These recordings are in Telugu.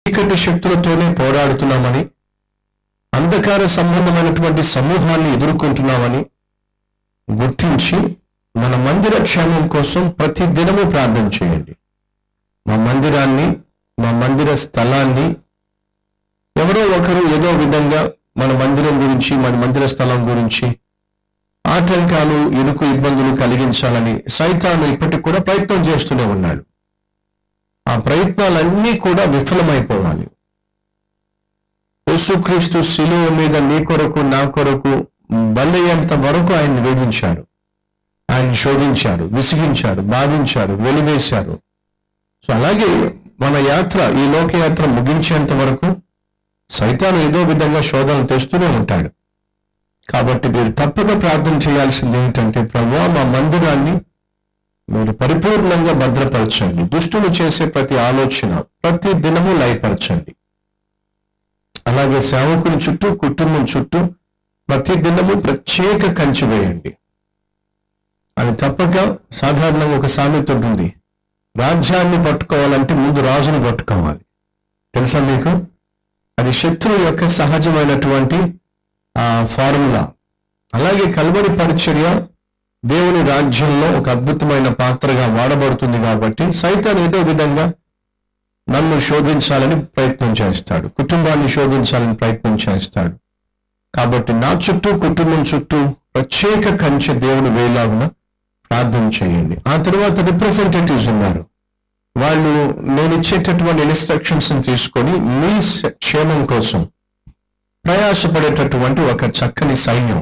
చీకటి శక్తులతోనే పోరాడుతున్నామని అంధకార సంబంధమైనటువంటి సమూహాన్ని ఎదుర్కొంటున్నామని గుర్తించి మన మందిర క్షేమం కోసం ప్రతి దినము ప్రార్థన చేయండి మా మందిరాన్ని మా మందిర స్థలాన్ని ఎవరో ఒకరు ఏదో విధంగా మన మందిరం గురించి మన మందిర స్థలం గురించి ఆటంకాలు ఇరుకు ఇబ్బందులు కలిగించాలని సైతాను ఇప్పటికి కూడా ప్రయత్నం చేస్తూనే ఉన్నాడు ఆ ప్రయత్నాలన్నీ కూడా విఫలమైపోవాలి యేసుక్రీస్తు శిలువ మీద నీ కొరకు నా కొరకు బలయ్యేంత వరకు ఆయన వేధించారు ఆయన శోధించారు విసిగించారు బాధించారు వెలివేశారు సో అలాగే మన యాత్ర ఈ లోకయాత్ర ముగించేంత వరకు సైతాను ఏదో విధంగా శోధనలు తెస్తూనే ఉంటాడు కాబట్టి మీరు తప్పక ప్రార్థన చేయాల్సింది ఏంటంటే ప్రభు మా మందిరాన్ని మీరు పరిపూర్ణంగా భద్రపరచండి దుష్టులు చేసే ప్రతి ఆలోచన ప్రతి దినము లయపరచండి అలాగే సేవకుని చుట్టూ కుటుంబం చుట్టూ ప్రతి దినము ప్రత్యేక కంచి వేయండి అది తప్పక సాధారణంగా ఒక సామెత ఉంటుంది రాజ్యాన్ని పట్టుకోవాలంటే ముందు రాజును పట్టుకోవాలి తెలుసా మీకు అది శత్రువు యొక్క సహజమైనటువంటి ఆ ఫార్ములా అలాగే కల్వరి పరిచర్య దేవుని రాజ్యంలో ఒక అద్భుతమైన పాత్రగా వాడబడుతుంది కాబట్టి సైతాన్ ఏదో విధంగా నన్ను శోధించాలని ప్రయత్నం చేస్తాడు కుటుంబాన్ని శోధించాలని ప్రయత్నం చేస్తాడు కాబట్టి నా చుట్టూ కుటుంబం చుట్టూ ప్రత్యేక కంచె దేవుని వేలాగున ప్రార్థన చేయండి ఆ తర్వాత రిప్రజెంటేటివ్స్ ఉన్నారు వాళ్ళు నేను ఇచ్చేటటువంటి ఇన్స్ట్రక్షన్స్ తీసుకొని మీ స- క్షేమం కోసం ప్రయాసపడేటటువంటి ఒక చక్కని సైన్యం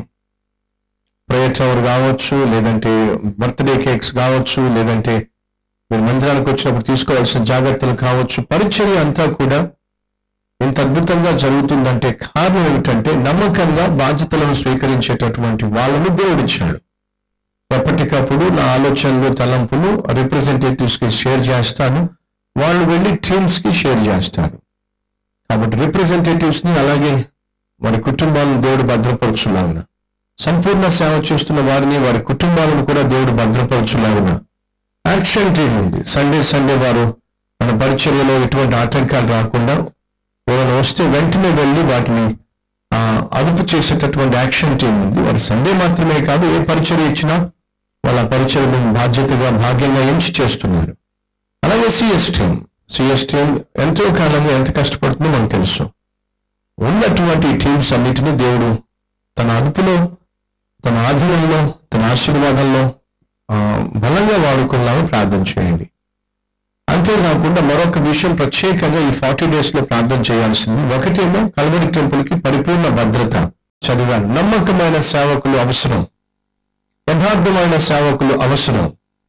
ప్రేయర్ టవర్ కావచ్చు లేదంటే బర్త్డే కేక్స్ కావచ్చు లేదంటే మీరు మందిరానికి వచ్చినప్పుడు తీసుకోవాల్సిన జాగ్రత్తలు కావచ్చు పరిచర్య అంతా కూడా ఇంత అద్భుతంగా జరుగుతుందంటే కారణం ఏమిటంటే నమ్మకంగా బాధ్యతలను స్వీకరించేటటువంటి వాళ్ళను దేవుడిచ్చాడు ఎప్పటికప్పుడు నా ఆలోచనలు తలంపులు రిప్రజెంటేటివ్స్ కి షేర్ చేస్తాను వాళ్ళు వెళ్ళి టీమ్స్ కి షేర్ చేస్తారు కాబట్టి రిప్రజెంటేటివ్స్ ని అలాగే వారి కుటుంబాలను దేవుడు భద్రపరచులాగున సంపూర్ణ సేవ చేస్తున్న వారిని వారి కుటుంబాలను కూడా దేవుడు భద్రపరచులాగున యాక్షన్ టీం ఉంది సండే సండే వారు మన పరిచర్యలో ఎటువంటి ఆటంకాలు రాకుండా ఎవరైనా వస్తే వెంటనే వెళ్ళి వాటిని ఆ, అదుపు చేసేటటువంటి యాక్షన్ టీం ఉంది వారు సండే మాత్రమే కాదు ఏ పరిచర్య ఇచ్చినా వాళ్ళ పరిచర్యను బాధ్యతగా భాగ్యంగా ఎంచి చేస్తున్నారు అలాగే సిఎస్ టీం సిఎస్ టీం ఎంతో కాలంగా ఎంత కష్టపడుతుందో మనకు తెలుసు ఉన్నటువంటి టీమ్స్ అన్నిటినీ దేవుడు తన అదుపులో తన ఆధీనంలో తన ఆశీర్వాదంలో ఆ, బలంగా వాడుకున్నామని ప్రార్థన చేయండి అంతేకాకుండా మరొక విషయం ప్రత్యేకంగా ఈ ఫార్టీ డేస్ లో ప్రార్థన చేయాల్సింది ఒకటేమో కల్వరి టెంపుల్ కి పరిపూర్ణ భద్రత చదివాను నమ్మకమైన సేవకులు అవసరం యథార్థమైన సేవకులు అవసరం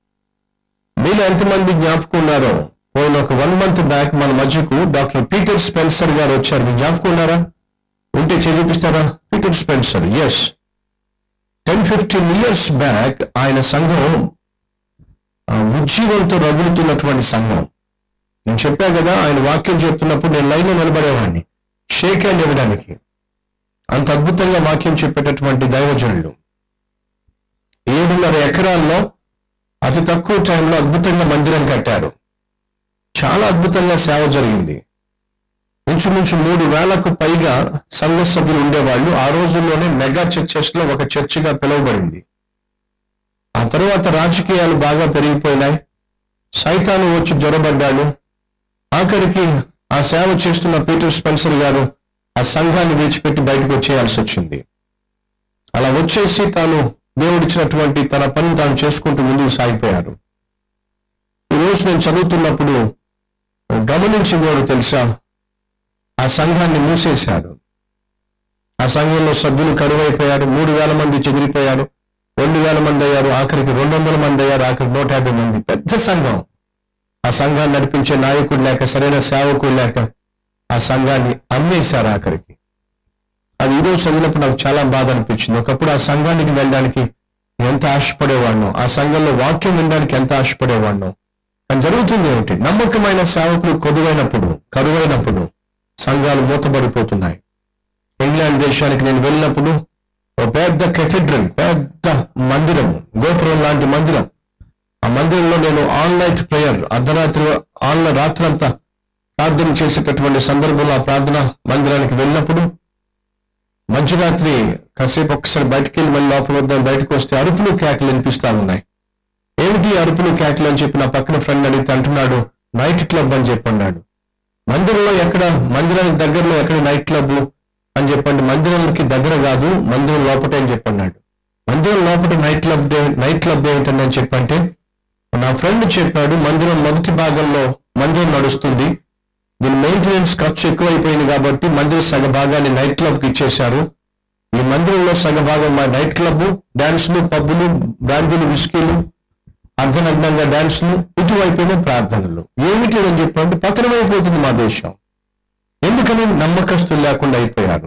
మీలో ఎంతమంది జ్ఞాపకం ఉన్నారో పోయిన ఒక వన్ మంత్ బ్యాక్ మన మధ్యకు డాక్టర్ పీటర్ స్పెన్సర్ గారు వచ్చారు మీరు జ్ఞాపకం ఉన్నారా ఉంటే చదివిపిస్తారా పీటర్ స్పెన్సర్ ఎస్ టెన్ ఫిఫ్టీన్ ఇయర్స్ బ్యాక్ ఆయన సంఘం ఆ, ఉజ్జీవంతో రగులుతున్నటువంటి సంఘం నేను చెప్పా కదా ఆయన వాక్యం చెప్తున్నప్పుడు నేను లైన్లో నిలబడేవాడిని షేక్ హ్యాండ్ ఇవ్వడానికి అంత అద్భుతంగా వాక్యం చెప్పేటటువంటి దైవజనులు ఏడున్నర ఎకరాల్లో అతి తక్కువ టైంలో అద్భుతంగా మందిరం కట్టారు చాలా అద్భుతంగా సేవ జరిగింది ఇంచుమించు మూడు వేలకు పైగా సంఘ సభ్యులు ఉండేవాళ్ళు ఆ రోజుల్లోనే మెగా చర్చెస్ లో ఒక చర్చిగా పిలువబడింది ఆ తర్వాత రాజకీయాలు బాగా పెరిగిపోయినాయి సైతాను వచ్చి జ్వరబడ్డాడు ఆఖరికి ఆ సేవ చేస్తున్న పీటర్ స్పెన్సర్ గారు ఆ సంఘాన్ని విడిచిపెట్టి బయటకు వచ్చేయాల్సి వచ్చింది అలా వచ్చేసి తాను దేవుడిచ్చినటువంటి తన పని తాను చేసుకుంటూ ముందుకు సాగిపోయారు ఈ రోజు నేను చదువుతున్నప్పుడు గమనించింది ఎవరు తెలుసా ఆ సంఘాన్ని మూసేశారు ఆ సంఘంలో సభ్యులు కరువైపోయారు మూడు వేల మంది చెదిరిపోయారు రెండు వేల మంది అయ్యారు ఆఖరికి రెండు వందల మంది అయ్యారు ఆఖరికి నూట యాభై మంది పెద్ద సంఘం ఆ సంఘాన్ని నడిపించే నాయకుడు లేక సరైన సేవకుడు లేక ఆ సంఘాన్ని అమ్మేశారు ఆఖరికి అది ఈరోజు చదివినప్పుడు నాకు చాలా బాధ అనిపించింది ఒకప్పుడు ఆ సంఘానికి వెళ్ళడానికి ఎంత ఆశపడేవాడినో ఆ సంఘంలో వాక్యం వినడానికి ఎంత ఆశపడేవాడినో కానీ జరుగుతుంది ఏమిటి నమ్మకమైన సేవకులు కొదువైనప్పుడు కరువైనప్పుడు సంఘాలు మూతబడిపోతున్నాయి ఇంగ్లాండ్ దేశానికి నేను వెళ్ళినప్పుడు ఒక పెద్ద కెథెడ్రల్ పెద్ద మందిరం గోపురం లాంటి మందిరం ఆ మందిరంలో నేను ఆల్ నైట్ ప్రేయర్ అర్ధరాత్రి ఆల్ రాత్రంతా ప్రార్థన చేసేటటువంటి సందర్భంలో ఆ ప్రార్థన మందిరానికి వెళ్ళినప్పుడు మధ్యరాత్రి కాసేపు ఒక్కసారి బయటికి వెళ్ళి మళ్ళీ లోపల వద్దాం బయటకు వస్తే అరుపులు కేకలు వినిపిస్తా ఉన్నాయి ఏమిటి అరుపులు కేకలు అని చెప్పి నా పక్కన ఫ్రెండ్ అడిగితే అంటున్నాడు నైట్ క్లబ్ అని చెప్పి అన్నాడు మందిరంలో ఎక్కడ మందిరానికి దగ్గరలో ఎక్కడ నైట్ క్లబ్ అని చెప్పండి మందిరానికి దగ్గర కాదు మందిరం లోపటే అని చెప్పన్నాడు మందిరం లోపల నైట్ క్లబ్ నైట్ క్లబ్ ఏమిటండి అని చెప్పంటే నా ఫ్రెండ్ చెప్పాడు మందిరం మొదటి భాగంలో మందిరం నడుస్తుంది దీని మెయింటెనెన్స్ ఖర్చు ఎక్కువైపోయింది కాబట్టి మందిరం సగ భాగాన్ని నైట్ క్లబ్ కి ఇచ్చేశారు ఈ మందిరంలో సగ భాగం మా నైట్ క్లబ్ డాన్సులు పబ్బులు బ్రాందీలు విస్కీలు అర్ధనగ్నంగా డాన్సులు ఇటువైపునే ప్రార్థనలు ఏమిటి అని చెప్పంటే పతనమైపోతుంది మా దేశం ఎందుకని నమ్మకస్తులు లేకుండా అయిపోయారు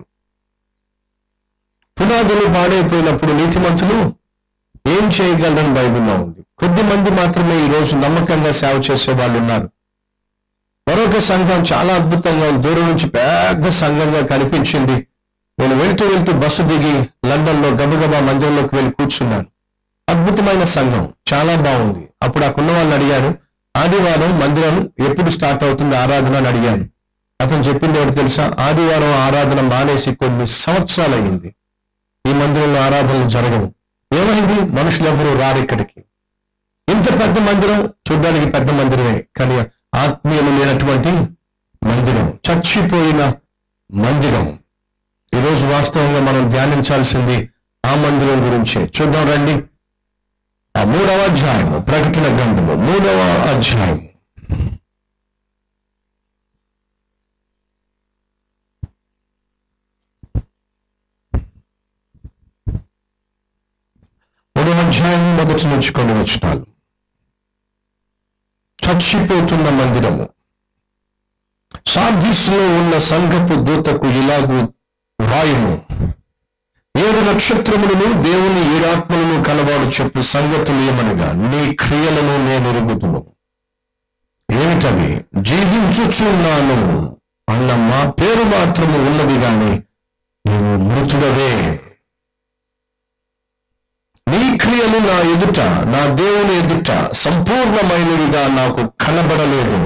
పునాదులు పాడైపోయినప్పుడు నీతిమంతులు ఏం చేయగలరని బైబిల్లో ఉంది కొద్ది మంది మాత్రమే ఈ రోజు నమ్మకంగా సేవ చేసే వాళ్ళు ఉన్నారు మరొక సంఘం చాలా అద్భుతంగా ఉంది. దూరం నుంచి పెద్ద సంఘంగా కనిపించింది నేను వెళ్తూ వెళ్తూ బస్సు దిగి లండన్ లో గబగబా మందిరంలోకి వెళ్ళి కూర్చున్నాను అద్భుతమైన సంఘం చాలా బాగుంది అప్పుడు అక్కడున్న వాళ్ళని అడిగాను ఆదివారం మందిరం ఎప్పుడు స్టార్ట్ అవుతుంది ఆరాధన అని అడిగాను అతను చెప్పింది ఎవరు తెలుసా ఆదివారం ఆరాధన మానేసి కొన్ని సంవత్సరాలు అయింది ఈ మందిరంలో ఆరాధనలు జరగవు ఏమైంది మనుషులు ఎవరు రారు ఇక్కడికి ఇంత పెద్ద మందిరం చూడడానికి పెద్ద మందిరమే కానీ ఆత్మీయము లేనటువంటి మందిరం చచ్చిపోయిన మందిరం ఈరోజు వాస్తవంగా మనం ధ్యానించాల్సింది ఆ మందిరం గురించే చూద్దాం రండి ఆ మూడవ అధ్యాయము ప్రకటన గ్రంథము మూడవ అధ్యాయం మూడవ అధ్యాయం మొదటి నుంచి కొన్ని వచనాలు చచ్చిపోతున్న మందిరము సార్దీస్లో ఉన్న సంఘపు దూతకు ఇలాగు రాయుము ఏడు నక్షత్రములను దేవుని ఏడాత్మలను కలవాడు చెప్పు సంగతులు ఏమనగా నీ క్రియలను నేను ఎరుగుదును ఏమిటవి జీవించుచున్నాను అన్న మా పేరు మాత్రము ఉన్నది గాని నీవు మృతుడవే నీ క్రియలు నా ఎదుట నా దేవుని ఎదుట సంపూర్ణమైనవిగా నాకు కనబడలేదు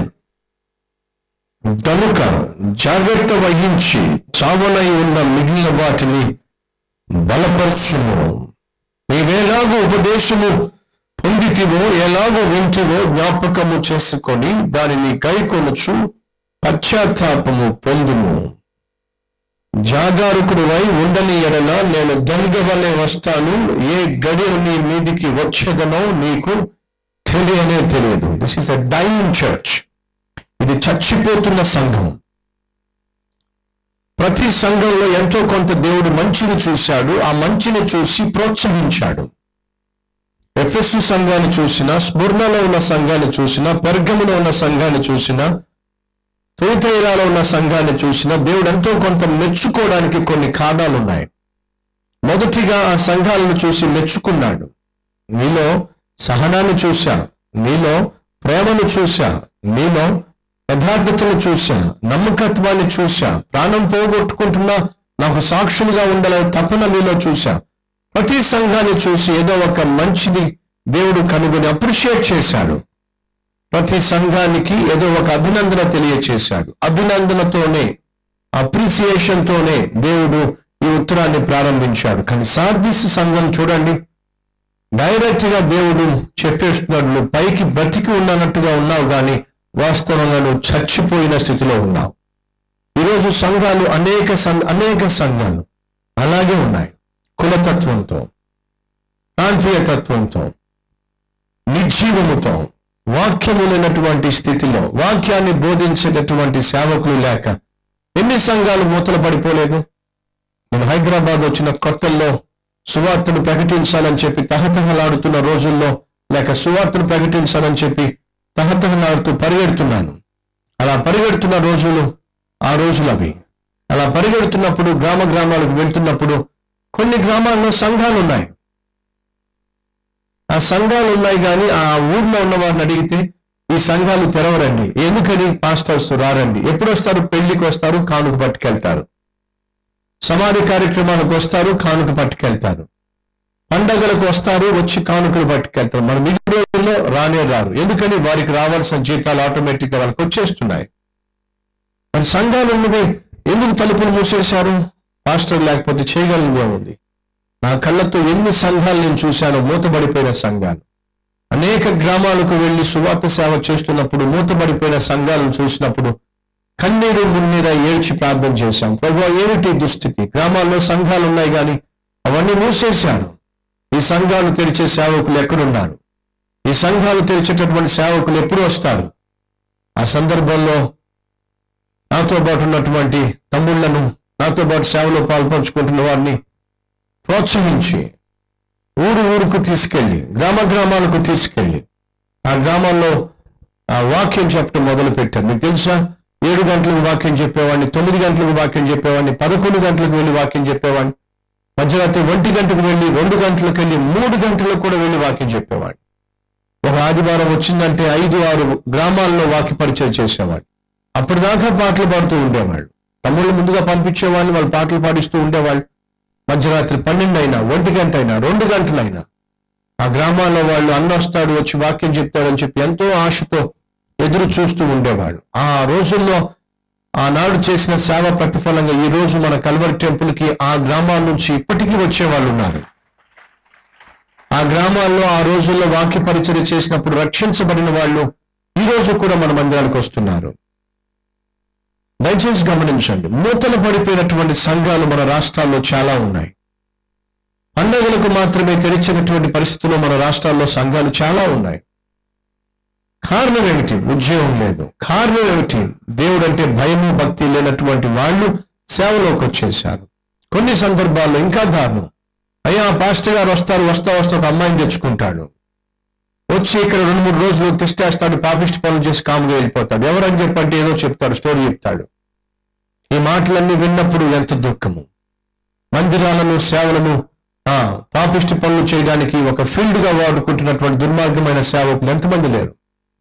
కనుక జాగ్రత్త వహించి చావనై ఉన్న మిగిలిన వాటిని బలపరచుము నీవేలాగో ఉపదేశము పొందితివో ఎలాగో వింటివో జ్ఞాపకము చేసుకొని దానిని కైకొనుచు పశ్చాత్తాపము పొందుము జాగారుకుడువై ఉండని ఎడల నేను దొంగ వలె వస్తాను ఏ గడియ నీ మీదికి వచ్చేదనో నీకు తెలియనే తెలియదు this is a dying church ఇది చచ్చిపోతున్న సంఘం ప్రతి సంఘంలో ఎంతో కొంత దేవుడు మంచిని చూశాడు ఆ మంచిని చూసి ప్రోత్సహించాడు ఎఫ్ఎస్ సంఘాన్ని చూసినా స్మృణలో ఉన్న సంఘాన్ని చూసినా పెర్గములో ఉన్న సంఘాన్ని చూసినా తూతైరాలో ఉన్న సంఘాన్ని చూసినా దేవుడు ఎంతో కొంత మెచ్చుకోవడానికి కొన్ని కారణాలు ఉన్నాయి మొదటిగా ఆ సంఘాలను చూసి మెచ్చుకున్నాడు నీలో సహనాన్ని చూశా నీలో ప్రేమను చూశా నీలో యథార్థతను చూశా నమ్మకత్వాన్ని చూశా ప్రాణం పోగొట్టుకుంటున్నా నాకు సాక్షులుగా ఉండాలని తపన నీలో చూశా ప్రతి సంఘాన్ని చూసి ఏదో ఒక మంచిది దేవుడు కనుగొని అప్రిషియేట్ చేశాడు ప్రతి సంఘానికి ఏదో ఒక అభినందన తెలియచేశాడు అభినందనతోనే అప్రిసియేషన్ తోనే దేవుడు ఈ ఉత్తరాన్ని ప్రారంభించాడు కానీ సార్దిస్ సంఘం చూడండి డైరెక్ట్ గా దేవుడు చెప్పేస్తున్నాడు నువ్వు పైకి బ్రతికి ఉన్నట్టుగా ఉన్నావు కానీ వాస్తవంగా నువ్వు చచ్చిపోయిన స్థితిలో ఉన్నావు ఈరోజు సంఘాలు అనేక సం- అనేక సంఘాలు అలాగే ఉన్నాయి కులతత్వంతో ప్రాంతీయ తత్వంతో నిర్జీవముతో వాక్యము లేనటువంటి స్థితిలో వాక్యాన్ని బోధించేటటువంటి సేవకులు లేక ఎన్ని సంఘాలు మూతలు పడిపోలేదు నేను హైదరాబాద్ వచ్చిన కొత్తల్లో సువార్తను ప్రకటించాలని చెప్పి తహతహలాడుతున్న రోజుల్లో లేక సువార్తను ప్రకటించాలని చెప్పి తహతహలాడుతూ పరిగెడుతున్నాను అలా పరిగెడుతున్న రోజులు ఆ రోజులు అవి అలా పరిగెడుతున్నప్పుడు గ్రామ గ్రామాలకు వెళ్తున్నప్పుడు కొన్ని గ్రామాల్లో సంఘాలు ఉన్నాయి ఆ సంఘాలు ఉన్నాయి కానీ ఆ ఊర్లో ఉన్న వారిని అడిగితే ఈ సంఘాలు తెరవరండి ఎందుకని పాస్టర్స్ రారండి ఎప్పుడు వస్తారు పెళ్లికి వస్తారు కానుక పట్టుకెళ్తారు సమాధి కార్యక్రమాలకు వస్తారు కానుక పట్టుకెళ్తారు పండగలకు వస్తారు వచ్చి కానుకలు పట్టుకెళ్తారు మన మిగిలిన రోజుల్లో రానే రారు ఎందుకని వారికి రావాల్సిన జీతాలు ఆటోమేటిక్ గా వాళ్ళకి వచ్చేస్తున్నాయి మరి సంఘాలు ఉన్నవి ఎందుకు తలుపులు మూసేశారు పాస్టర్ లేకపోతే చేయగలిగే ఉంది నా కళ్ళతో ఎన్ని సంఘాలు నేను చూశానో మూతబడిపోయిన సంఘాలు అనేక గ్రామాలకు వెళ్లి సువార్త సేవ చేస్తున్నప్పుడు మూతబడిపోయిన సంఘాలను చూసినప్పుడు కన్నీరు మున్నీర ఏడ్చి ప్రార్థన చేశాం ప్రభు ఏమిటి దుస్థితి గ్రామాల్లో సంఘాలు ఉన్నాయి కానీ అవన్నీ మూసేశాను ఈ సంఘాలు తెరిచే సేవకులు ఎక్కడున్నారు ఈ సంఘాలు తెరిచేటటువంటి సేవకులు ఎప్పుడు వస్తారు ఆ సందర్భంలో నాతో పాటు ఉన్నటువంటి తమ్ముళ్లను నాతో పాటు సేవలో పాల్పంచుకుంటున్న వారిని ప్రోత్సహించి ఊరు ఊరుకు తీసుకెళ్ళి గ్రామ గ్రామాలకు తీసుకెళ్ళి ఆ గ్రామాల్లో ఆ వాక్యం చెప్పడం మొదలు పెట్టారు మీకు తెలుసా ఏడు గంటలకు వాక్యం చెప్పేవాడిని తొమ్మిది గంటలకు వాక్యం చెప్పేవాడిని పదకొండు గంటలకు వెళ్ళి వాక్యం చెప్పేవాడిని మధ్యరాత్రి ఒంటి గంటకు వెళ్ళి రెండు గంటలకు వెళ్ళి మూడు గంటలకు కూడా వెళ్ళి వాక్యం చెప్పేవాడిని ఒక ఆదివారం వచ్చిందంటే ఐదు ఆరు గ్రామాల్లో వాక్య పరిచయం చేసేవాడు అప్పటిదాకా పాటలు పాడుతూ ఉండేవాళ్ళు తమ్ముళ్ళు ముందుగా పంపించేవాళ్ళు వాళ్ళు పాటలు పాడిస్తూ ఉండేవాళ్ళు మధ్యరాత్రి పన్నెండు అయినా ఒంటి గంట అయినా రెండు గంటలైనా ఆ గ్రామాల్లో వాళ్ళు అన్న వస్తాడు వచ్చి వాక్యం చెప్తాడని చెప్పి ఎంతో ఆశతో ఎదురు చూస్తూ ఉండేవాళ్ళు ఆ రోజుల్లో ఆనాడు చేసిన సేవ ప్రతిఫలంగా ఈ రోజు మన కల్వరి టెంపుల్ కి ఆ గ్రామాల నుంచి ఇప్పటికీ వచ్చే వాళ్ళు ఉన్నారు ఆ గ్రామాల్లో ఆ రోజుల్లో వాక్య పరిచయం చేసినప్పుడు రక్షించబడిన వాళ్ళు ఈ రోజు కూడా మన మందిరానికి వస్తున్నారు దయచేసి గమనించండి మూతలు పడిపోయినటువంటి సంఘాలు మన రాష్ట్రాల్లో చాలా ఉన్నాయి పండగలకు మాత్రమే తెరిచినటువంటి పరిస్థితుల్లో మన రాష్ట్రాల్లో సంఘాలు చాలా ఉన్నాయి కారణం ఏమిటి ఉద్యోగం లేదు కారణం ఏమిటి దేవుడు అంటే భయము భక్తి లేనటువంటి వాళ్ళు సేవలోకి వచ్చేసారు కొన్ని సందర్భాల్లో ఇంకా దారుణం అయ్యా పాస్టర్ గారు వస్తారు వస్తా వస్తా ఒక అమ్మాయిని తెచ్చుకుంటాడు వచ్చి ఇక్కడ రెండు మూడు రోజులు తిష్టేస్తాడు పాపిష్టి పనులు చేసి కాముగా వెళ్ళిపోతాడు ఎవరని చెప్పంటే ఏదో చెప్తాడు స్టోరీ చెప్తాడు ఈ మాటలన్నీ విన్నప్పుడు ఎంత దుఃఖము మందిరాలను సేవలను ఆ పాపిష్టి పనులు చేయడానికి ఒక ఫీల్డ్ గా వాడుకుంటున్నటువంటి దుర్మార్గమైన సేవకులు ఎంతమంది లేరు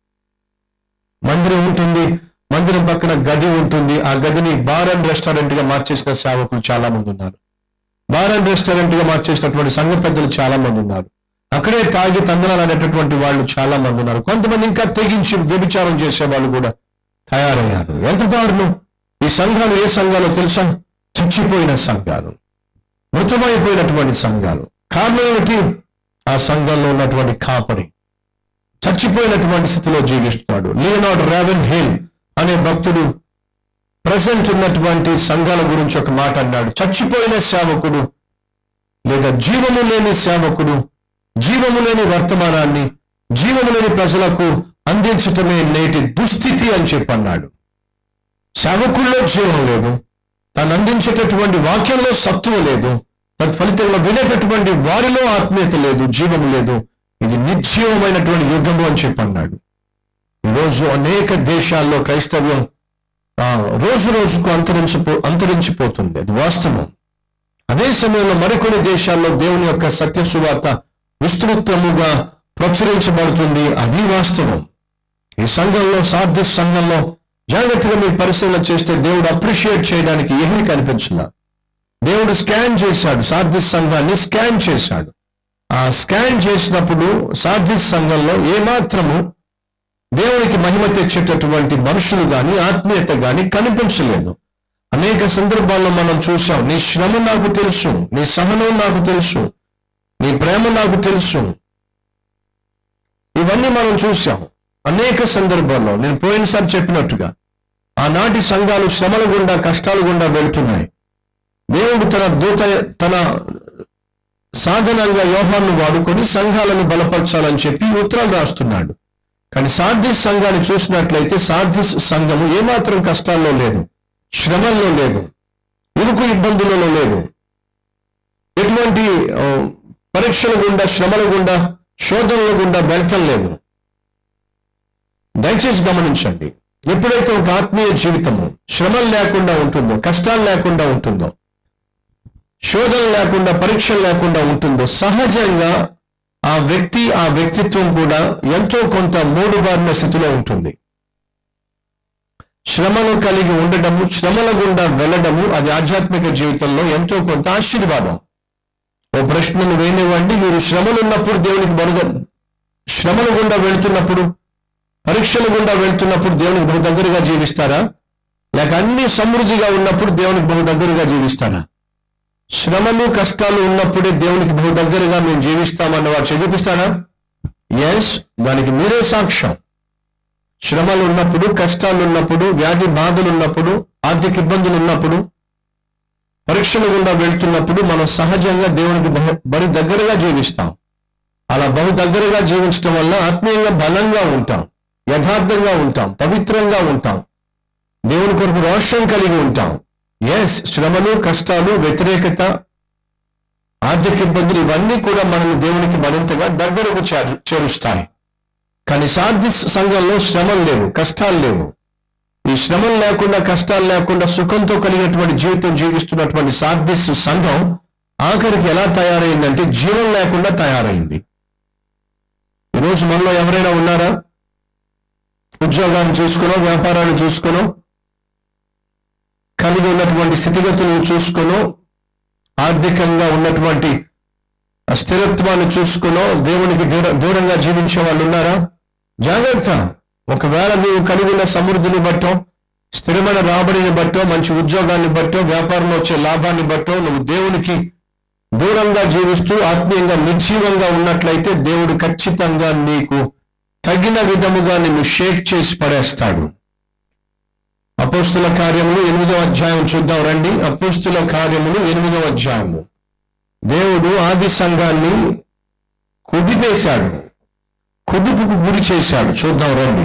మందిరం ఉంటుంది మందిరం పక్కన గది ఉంటుంది ఆ గదిని బార్ అండ్ రెస్టారెంట్ గా మార్చేసిన సేవకులు చాలా మంది ఉన్నారు బార్ అండ్ రెస్టారెంట్ గా మార్చేసినటువంటి సంఘ పెద్దలు చాలా మంది ఉన్నారు అక్కడే తాగి తందనాలు అనేటటువంటి వాళ్ళు చాలా మంది ఉన్నారు కొంతమంది ఇంకా తెగించి వ్యభిచారం చేసే వాళ్ళు కూడా తయారయ్యారు ఎంత దారుణం ఈ సంఘాలు ఏ సంఘాలు తెలుసా చచ్చిపోయిన సంఘాలు మృతమైపోయినటువంటి సంఘాలు కారణం ఏమిటి ఆ సంఘంలో ఉన్నటువంటి కాపరి చచ్చిపోయినటువంటి స్థితిలో జీవిస్తున్నాడు లియోనార్డ్ రావెన్ హిల్ అనే భక్తుడు ప్రజెంట్ ఉన్నటువంటి సంఘాల గురించి ఒక మాట అన్నాడు చచ్చిపోయిన సేవకుడు లేదా జీవము లేని సేవకుడు జీవము లేని వర్తమానాన్ని జీవము లేని ప్రజలకు అందించటమే నేటి దుస్థితి అని చెప్పన్నాడు సేవకుల్లో జీవం లేదు తను అందించేటటువంటి వాక్యంలో సత్తువ లేదు తత్ఫలితంగా వినేటటువంటి వారిలో ఆత్మీయత లేదు జీవము లేదు ఇది నిర్జీవమైనటువంటి యుగము అని చెప్పన్నాడు ఈరోజు అనేక దేశాల్లో క్రైస్తవ్యం ఆ, రోజు రోజుకు అంతరించిపో అంతరించిపోతుంది అది వాస్తవం అదే సమయంలో మరికొన్ని దేశాల్లో దేవుని యొక్క సత్య సువార్త విస్తృతముగా ప్రచురించబడుతుంది అది వాస్తవం ఈ సంఘంలో సాధ్య సంఘంలో జాగ్రత్తగా మీరు పరిశీలన చేస్తే దేవుడు అప్రిషియేట్ చేయడానికి ఏమీ కనిపించిన దేవుడు స్కాన్ చేశాడు సార్థిస్ సంఘాన్ని స్కాన్ చేశాడు ఆ స్కాన్ చేసినప్పుడు సార్థిస్ సంఘంలో ఏమాత్రము దేవునికి మహిమ తెచ్చేటటువంటి మనుషులు గాని ఆత్మీయత గాని కనిపించలేదు అనేక సందర్భాల్లో మనం చూసాం నీ శ్రమ నాకు తెలుసు నీ సహనం నాకు తెలుసు నీ ప్రేమ నాకు తెలుసు ఇవన్నీ మనం చూసాం అనేక సందర్భాల్లో నేను పోయినసారి చెప్పినట్టుగా ఆనాటి సంఘాలు శ్రమల గుండా కష్టాల గుండా వెళ్తున్నాయి దేవుడు తన దూత తన సాధనంగా యోహాన్ని వాడుకొని సంఘాలను బలపరచాలని చెప్పి ఉత్తరాలు రాస్తున్నాడు కానీ సార్థిస్ సంఘాన్ని చూసినట్లయితే సార్థిస్ సంఘము ఏమాత్రం కష్టాల్లో లేదు శ్రమల్లో లేదు ఇరుకు ఇబ్బందులలో లేదు ఎటువంటి ఆ, పరీక్షల గుండా శ్రమల గుండా శోధనల గుండా వెళ్ళటం లేదు దయచేసి గమనించండి ఎప్పుడైతే ఒక ఆత్మీయ జీవితము శ్రమలు లేకుండా ఉంటుందో కష్టాలు లేకుండా ఉంటుందో శోధన లేకుండా పరీక్షలు లేకుండా ఉంటుందో సహజంగా ఆ వ్యక్తి ఆ వ్యక్తిత్వం కూడా ఎంతో కొంత మూడుబారిన స్థితిలో ఉంటుంది శ్రమను కలిగి ఉండడము శ్రమల గుండా వెళ్ళడము అది ఆధ్యాత్మిక జీవితంలో ఎంతో కొంత ఆశీర్వాదం ఓ ప్రశ్నను వేయనివ్వండి మీరు శ్రమలు ఉన్నప్పుడు దేవునికి బరుద శ్రమల గుండా వెళ్తున్నప్పుడు పరీక్షల గుండా వెళ్తున్నప్పుడు దేవునికి బహు దగ్గరగా జీవిస్తారా లేక అన్ని సమృద్ధిగా ఉన్నప్పుడు దేవునికి బహు దగ్గరగా జీవిస్తాడా శ్రమలు కష్టాలు ఉన్నప్పుడే దేవునికి బహు దగ్గరగా మేము జీవిస్తామన్న వాడు చూపిస్తాడా ఎస్ దానికి మీరే సాక్ష్యం శ్రమలు ఉన్నప్పుడు కష్టాలు ఉన్నప్పుడు వ్యాధి బాధలు ఉన్నప్పుడు ఆర్థిక ఇబ్బందులు ఉన్నప్పుడు పరీక్షల గుండా వెళ్తున్నప్పుడు మనం సహజంగా దేవునికి బహు బరి దగ్గరగా జీవిస్తాం అలా బహు దగ్గరగా జీవించడం వల్ల ఆత్మీయంగా బలంగా ఉంటాం యథార్థంగా ఉంటాం పవిత్రంగా ఉంటాం దేవుని కొరకు రోషం కలిగి ఉంటాం ఎస్ శ్రమలు కష్టాలు వ్యతిరేకత ఆర్థిక ఇబ్బందులు ఇవన్నీ కూడా మనల్ని దేవునికి మరింతగా దగ్గరకు చేరు చేరుస్తాయి కానీ సాధ్య సంఘంలో శ్రమలు లేవు కష్టాలు లేవు ఈ శ్రమలు లేకుండా కష్టాలు లేకుండా సుఖంతో కలిగినటువంటి జీవితం జీవిస్తున్నటువంటి సాధ్యస్ సంఘం ఆఖరికి ఎలా తయారైందంటే జీవం లేకుండా తయారైంది ఈరోజు మనలో ఎవరైనా ఉన్నారా ఉద్యోగాన్ని చూసుకునో వ్యాపారాన్ని చూసుకునో కలిగి ఉన్నటువంటి స్థితిగతులను చూసుకునో ఆర్థికంగా ఉన్నటువంటి ఆ స్థిరత్వాన్ని చూసుకునో దేవునికి దూర- దూరంగా జీవించే వాళ్ళు ఉన్నారా జాగ్రత్త ఒకవేళ నీవు కలిగి ఉన్న సమృద్ధిని బట్టో స్థిరమైన రాబడిని బట్టో మంచి ఉద్యోగాన్ని బట్టో వ్యాపారంలో వచ్చే లాభాన్ని బట్టో నువ్వు దేవునికి దూరంగా జీవిస్తూ ఆత్మీయంగా నిర్జీవంగా ఉన్నట్లయితే దేవుడు ఖచ్చితంగా నీకు తగిన విధముగా నిన్ను షేక్ చేసి పడేస్తాడు అపోస్తుల కార్యములు ఎనిమిదో అధ్యాయం చూద్దాం రండి అపోస్తుల కార్యములు ఎనిమిదో అధ్యాయము దేవుడు ఆది సంఘాన్ని కుదిపేశాడు కుదుపుకు గురి చేశాడు చూద్దాం రండి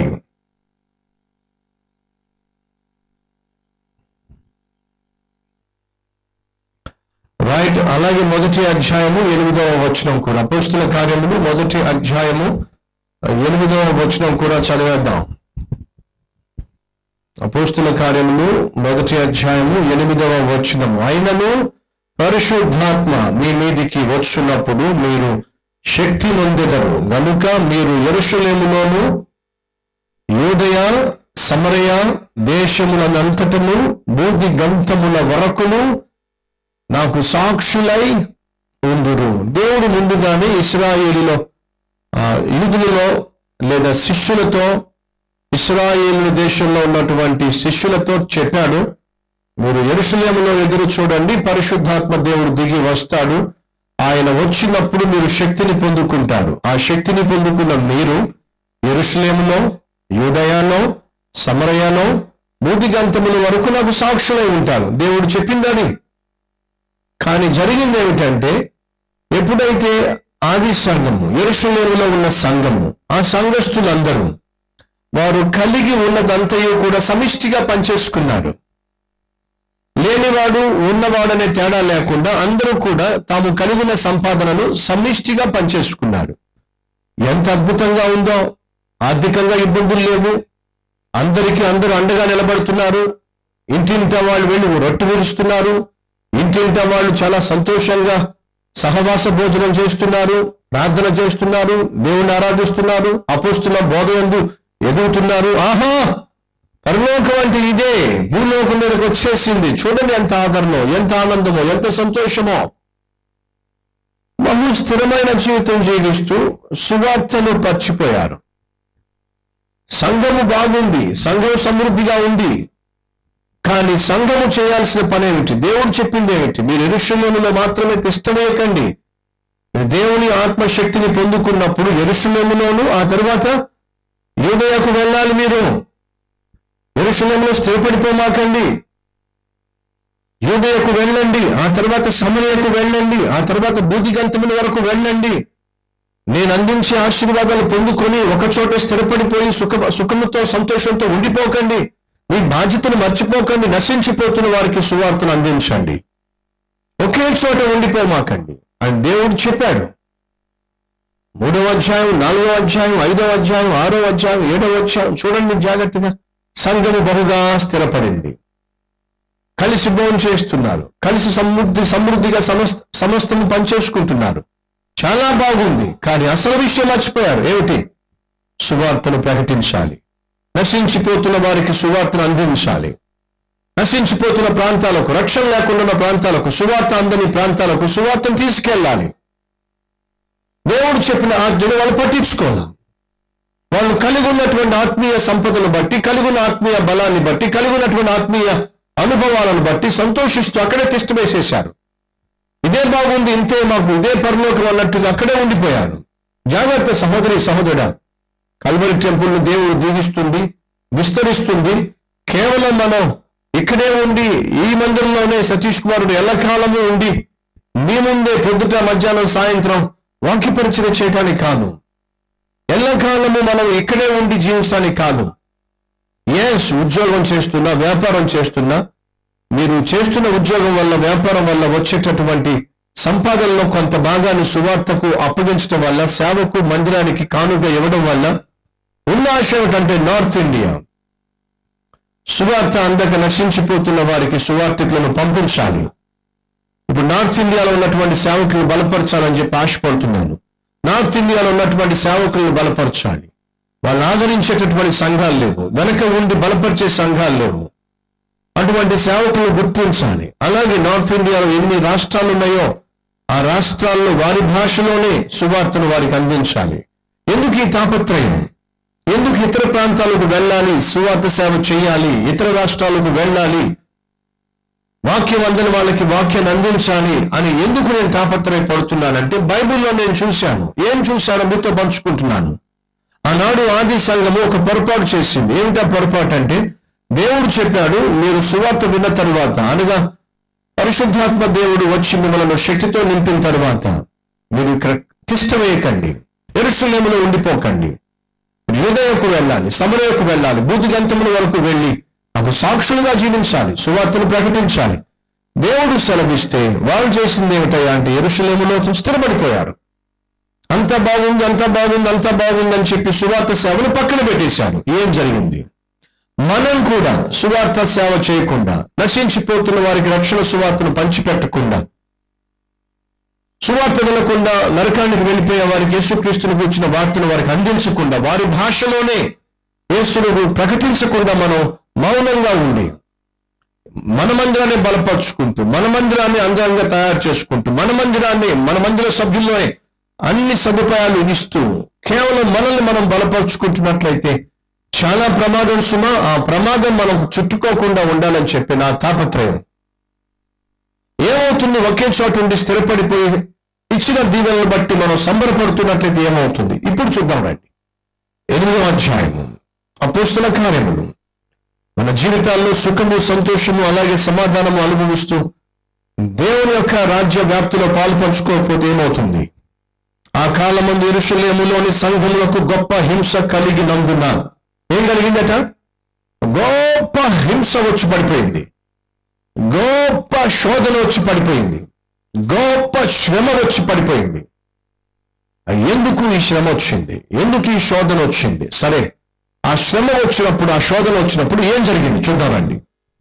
రైట్ అలాగే మొదటి అధ్యాయము ఎనిమిదవ వచనం కూడా అపోస్తుల కార్యములు మొదటి అధ్యాయము ఎనిమిదవ వచనం కూడా చదివేద్దాం అపోస్తుల కార్యములు మొదటి అధ్యాయము ఎనిమిదవ వచనము అయినను పరిశుద్ధాత్మ మీ మీదికి వచ్చున్నప్పుడు మీరు శక్తి నొందెదరు గనుక మీరు ఎరుషలేములోను యూదయ సమరయ దేశములనంతటను బూది గంతముల వరకును నాకు సాక్షులై ఉందురు దేవుడు ముందుగానే ఇస్రాయేలులో ఆ, యూదులలో లేదా శిష్యులతో ఇస్రాయేలు దేశంలో ఉన్నటువంటి శిష్యులతో చెప్పాడు మీరు ఎరుషలేములో ఎదురు చూడండి పరిశుద్ధాత్మ దేవుడు దిగి వస్తాడు ఆయన వచ్చినప్పుడు మీరు శక్తిని పొందుకుంటారు ఆ శక్తిని పొందుకున్న మీరు ఎరుషలేములో యూదయాలో సమరయాలో మూదిగంతముల వరకు నాకు సాక్షులై ఉంటారు దేవుడు చెప్పిందని కానీ జరిగింది ఏమిటంటే ఎప్పుడైతే ఆది సంఘము ఎరుషలేములో ఉన్న సంఘము ఆ సంఘస్థులందరూ వారు కలిగి ఉన్నదంతయు కూడా సమిష్టిగా పనిచేసుకున్నారు లేనివాడు ఉన్నవాడనే తేడా లేకుండా అందరూ కూడా తాము కలిగిన సంపాదనను సమిష్టిగా పనిచేసుకున్నారు ఎంత అద్భుతంగా ఉందో ఆర్థికంగా ఇబ్బందులు లేవు అందరికీ అందరూ అండగా నిలబడుతున్నారు ఇంటింట వాళ్ళు వెళ్ళి రొట్టె విరుస్తున్నారు ఇంటింట వాళ్ళు చాలా సంతోషంగా సహవాస భోజనం చేస్తున్నారు ప్రార్థన చేస్తున్నారు దేవుని ఆరాధిస్తున్నారు అపోస్తుల బోధయందు ఎదుగుతున్నారు ఆహా పరలోకం అంటే ఇదే భూలోకం మీదకి వచ్చేసింది చూడండి ఎంత ఆదరణో ఎంత ఆనందమో ఎంత సంతోషమో బహు స్థిరమైన జీవితం జీవిస్తూ సువార్తను పచ్చిపోయారు సంఘము బాగుంది సంఘం సమృద్ధిగా ఉంది కానీ సంఘము చేయాల్సిన పని ఏమిటి దేవుడు చెప్పింది ఏమిటి మీరు ఎరుషులేములో మాత్రమే తిష్టమేయకండి మీరు దేవుని ఆత్మశక్తిని పొందుకున్నప్పుడు ఎరుషులేములోను ఆ తర్వాత యూదయకు వెళ్ళాలి మీరు ఎరుషులేములో స్థిరపడిపోమాకండి యూదయకు వెళ్ళండి ఆ తర్వాత సమరయకు వెళ్ళండి ఆ తర్వాత బూదిగంతముల వరకు వెళ్ళండి నేను అందించే ఆశీర్వాదాలు పొందుకొని ఒక చోట స్థిరపడిపోయి సుఖ సుఖముతో సంతోషంతో ఉండిపోకండి మీ బాధ్యతను మర్చిపోకండి నశించిపోతున్న వారికి సువార్తను అందించండి ఒకే చోట ఉండిపోమాకండి అని దేవుడు చెప్పాడు మూడవ అధ్యాయం నాలుగవ అధ్యాయం ఐదవ అధ్యాయం ఆరో అధ్యాయం ఏడవ అధ్యాయం చూడండి జాగ్రత్తగా సంఘము బహుగా స్థిరపడింది కలిసి భోజనం చేస్తున్నారు కలిసి సమృద్ధి సమృద్ధిగా సమస్త సమస్తము పనిచేసుకుంటున్నారు చాలా బాగుంది కానీ అసలు విషయం మర్చిపోయారు ఏమిటి సువార్తను ప్రకటించాలి నశించిపోతున్న వారికి సువార్తను అందించాలి నశించిపోతున్న ప్రాంతాలకు రక్షణ లేకుండా ఉన్న ప్రాంతాలకు సువార్త అందని ప్రాంతాలకు సువార్తను తీసుకెళ్ళాలి దేవుడు చెప్పిన ఆజ్ఞను వాళ్ళు పట్టించుకోవాలి వాళ్ళు కలిగి ఉన్నటువంటి ఆత్మీయ సంపదను బట్టి కలిగి ఉన్న ఆత్మీయ బలాన్ని బట్టి కలిగి ఉన్నటువంటి ఆత్మీయ అనుభవాలను బట్టి సంతోషిస్తూ అక్కడే తిష్ట వేసేశారు ఇదే బాగుంది ఇంతే మాకు ఇదే పరలోకం అన్నట్టుగా అక్కడే ఉండిపోయారు జాగ్రత్త సహోదరి సహోదరుడా కల్వరి టెంపుల్ను దేవుడు దీవిస్తుంది విస్తరిస్తుంది కేవలం మనం ఇక్కడే ఉండి ఈ మందిరంలోనే సతీష్ కుమారుడు ఎల్లకాలము ఉండి మీ ముందే పొద్దుట మధ్యాహ్నం సాయంత్రం వాక్య పరిచయం చేయటానికి కాదు ఎల్లకాలము మనం ఇక్కడే ఉండి జీవించడానికి కాదు ఎస్ ఉద్యోగం చేస్తున్నా వ్యాపారం చేస్తున్నా మీరు చేస్తున్న ఉద్యోగం వల్ల వ్యాపారం వల్ల వచ్చేటటువంటి సంపాదనలో కొంత భాగాన్ని సువార్తకు అప్పగించడం వల్ల సేవకు మందిరానికి కానుక ఇవ్వడం వల్ల ఉన్న ఆశయం కంటే నార్త్ ఇండియా సువార్త అందక నశించిపోతున్న వారికి సువార్తికులను పంపించాలి ఇప్పుడు నార్త్ ఇండియాలో ఉన్నటువంటి సేవకులను బలపరచాలని చెప్పి ఆశపడుతున్నాను నార్త్ ఇండియాలో ఉన్నటువంటి సేవకులను బలపరచాలి వాళ్ళు ఆదరించేటటువంటి సంఘాలు లేవు వెనక ఉండి బలపరిచే సంఘాలు లేవు అటువంటి సేవకులను గుర్తించాలి అలాగే నార్త్ ఇండియాలో ఎన్ని రాష్ట్రాలు ఉన్నాయో ఆ రాష్ట్రాల్లో వారి భాషలోనే సువార్తను వారికి అందించాలి ఎందుకు ఈ తాపత్రయం ఎందుకు ఇతర ప్రాంతాలకు వెళ్ళాలి సువార్త సేవ చేయాలి ఇతర రాష్ట్రాలకు వెళ్ళాలి వాక్యం అందని వాళ్ళకి వాక్యాన్ని అందించాలి అని ఎందుకు నేను తాపత్రయపడుతున్నానంటే బైబిల్లో నేను చూశాను ఏం చూశానో మీతో పంచుకుంటున్నాను ఆనాడు ఆది సంఘము ఒక పొరపాటు చేసింది ఏమిటా పొరపాటు అంటే దేవుడు చెప్పాడు మీరు సువార్త విన్న తరువాత అనగా పరిశుద్ధాత్మ దేవుడు వచ్చి మిమ్మల్ని శక్తితో నింపిన తరువాత మీరు ఇక్కడ తిష్ట వేయకండి ఎరుసలేములో ఉండిపోకండి యూదయకు వెళ్ళాలి సమరయకు వెళ్ళాలి బూదిగంతముల వరకు వెళ్ళి నాకు సాక్షులుగా జీవించాలి సువార్తను ప్రకటించాలి దేవుడు సెలవిస్తే వాళ్ళు చేసింది ఏమిటయ్యా అంటే ఎరుసలేములో స్థిరపడిపోయారు అంత బాగుంది అంత బాగుంది అంత బాగుంది అని చెప్పి సువార్త సేవను పక్కన పెట్టేశారు ఏం జరిగింది మనం కూడా సువార్త సేవ చేయకుండా నశించిపోతున్న వారికి రక్షణ సువార్తను పంచిపెట్టకుండా సువార్త వినకుండా నరకానికి వెళ్ళిపోయే వారికి యేసుక్రీస్తుని కూర్చున్న వార్తను వారికి అందించకుండా వారి భాషలోనే యేసును ప్రకటించకుండా మనం మౌనంగా ఉండి మన మందిరాన్ని బలపరుచుకుంటూ మన మందిరాన్ని అందంగా తయారు చేసుకుంటూ మన మందిరాన్ని మన మందిర సభ్యుల్లోనే అన్ని సదుపాయాలు ఇస్తూ కేవలం మనల్ని మనం బలపరుచుకుంటున్నట్లయితే చాలా ప్రమాదం సుమా ఆ ప్రమాదం మనకు చుట్టుకోకుండా ఉండాలని చెప్పి నా తాపత్రయం ఏమవుతుంది ఒకే చోట ఉండి స్థిరపడిపోయి ఇచ్చిన దీవెనలు బట్టి మనం సంబరపడుతున్నట్లయితే ఏమవుతుంది ఇప్పుడు చూద్దాం రండి ఎనిమిదవ అధ్యాయము అపోస్తుల కార్యములు మన జీవితాల్లో సుఖము సంతోషము అలాగే సమాధానము అనుభవిస్తూ దేవుని యొక్క రాజ్య వ్యాప్తిలో పాలు పంచుకోకపోతే ఏమవుతుంది ఆ కాలమందు ఎరుషలేములోని సంఘములకు గొప్ప హింస కలిగినందున ఏం కలిగిందట గొప్ప హింస వచ్చి పడిపోయింది గొప్ప శోధన వచ్చి పడిపోయింది గొప్ప శ్రమ వచ్చి పడిపోయింది ఎందుకు ఈ శ్రమ వచ్చింది ఎందుకు ఈ శోధన వచ్చింది సరే ఆ శ్రమ వచ్చినప్పుడు ఆ శోధన వచ్చినప్పుడు ఏం జరిగింది చూద్దామండి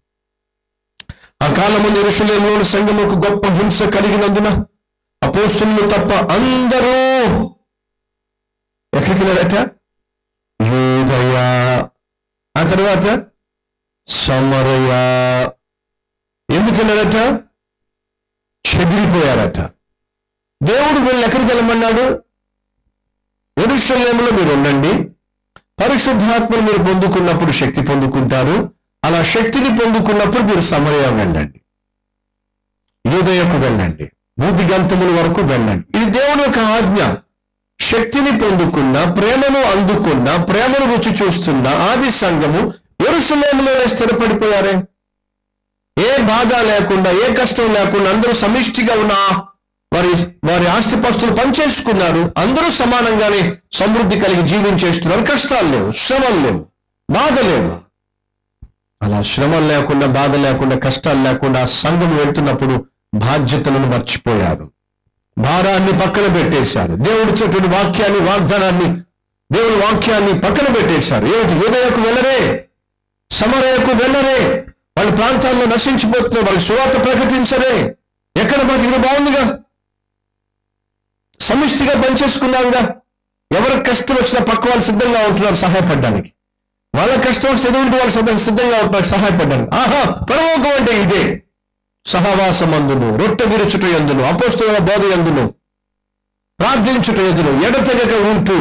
ఆ కాలం ముందు ఎరుషులేములోని సంఘముకు గొప్ప హింస కలిగినందున అపోస్తులు తప్ప అందరూ ఎక్కడికి వెళ్ళారట యూదయ ఆ తర్వాత సమరయ ఎందుకు వెళ్ళారట చెదిరిపోయారట దేవుడు వీళ్ళు ఎక్కడికి వెళ్ళమన్నాడు ఎరుషలేములో మీరు ఉండండి పరిశుద్ధాత్మను మీరు పొందుకున్నప్పుడు శక్తి పొందుకుంటారు అలా శక్తిని పొందుకున్నప్పుడు మీరు సమరయ వెళ్ళండి యూదయకు వెళ్ళండి భూతి గంతముల వరకు వెళ్ళండి ఇది దేవుని యొక్క ఆజ్ఞ శక్తిని పొందుకున్న ప్రేమను అందుకున్న ప్రేమను రుచి చూస్తున్న ఆది సంఘము ఎరుసలేములోనే స్థిరపడిపోయారే ఏ బాధ లేకుండా ఏ కష్టం లేకుండా అందరూ సమిష్టిగా ఉన్న వారి వారి ఆస్తిపాస్తులు పనిచేసుకున్నారు అందరూ సమానంగానే సమృద్ధి కలిగి జీవించేస్తున్నారు కష్టాలు లేవు శ్రమలు లేవు బాధ లేదు అలా శ్రమలు లేకుండా బాధ లేకుండా కష్టాలు లేకుండా ఆ సంఘం వెళ్తున్నప్పుడు బాధ్యతలను మర్చిపోయారు భారాన్ని పక్కన పెట్టేశారు దేవుడి చెట్టుని వాక్యాన్ని వాగ్దానాన్ని దేవుడి వాక్యాన్ని పక్కన పెట్టేశారు ఏమిటి ఉదయకు వెళ్ళరే సమరయకు వెళ్ళరే వాళ్ళ ప్రాంతాల్లో నశించిపోతున్నారు వాళ్ళకి సువార్త ప్రకటించరే ఎక్కడ మాకు ఇక్కడ బాగుందిగా సమిష్టిగా పనిచేసుకున్నాంగా ఎవరికి కష్టం వచ్చినా పక్క వాళ్ళు సిద్ధంగా ఉంటున్నారు సహాయపడడానికి వాళ్ళ కష్టం వస్తే ఎదుటి వాళ్ళు సిద్ధ- సిద్ధంగా ఉంటున్నారు సహాయపడడానికి ఆహా పరలోకం అంటే ఇదే సహవాసమందును రొట్టె విరుచుట ఎందును అపోస్తుల బోధ ఎందును ప్రార్థించుట ఎదురు ఎడతెగక ఉంటూ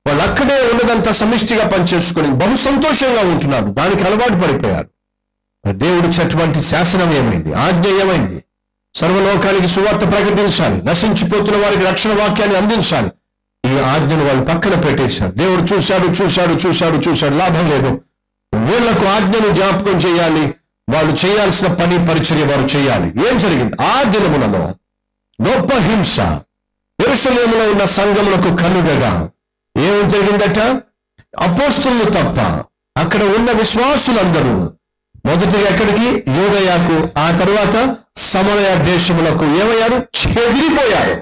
వాళ్ళు అక్కడే ఉన్నదంతా సమిష్టిగా పనిచేసుకొని బహు సంతోషంగా ఉంటున్నారు దానికి అలవాటు పడిపోయారు మరి దేవుడు ఇచ్చినటువంటి శాసనం ఏమైంది ఆజ్ఞ ఏమైంది సర్వలోకానికి సువార్త ప్రకటించాలి నశించిపోతున్న వారికి రక్షణ వాక్యాన్ని అందించాలి ఈ ఆజ్ఞను వాళ్ళు పక్కన పెట్టేశారు దేవుడు చూశాడు చూశాడు చూశాడు చూశాడు లాభం లేదు వీళ్లకు ఆజ్ఞను జ్ఞాపకం చేయాలి వాళ్ళు చేయాల్సిన పని పరిచర్య వారు చేయాలి ఏం జరిగింది ఆ దినములలో గొప్ప హింస ఎరుసలేములో ఉన్న సంఘములకు కలుగగా ఏం జరిగిందట అపోస్తులు తప్ప అక్కడ ఉన్న విశ్వాసులందరూ మొదటిగా ఎక్కడికి యోగయాకు ఆ తరువాత సమరయ దేశములకు ఏమయ్యారు చెదిరిపోయారు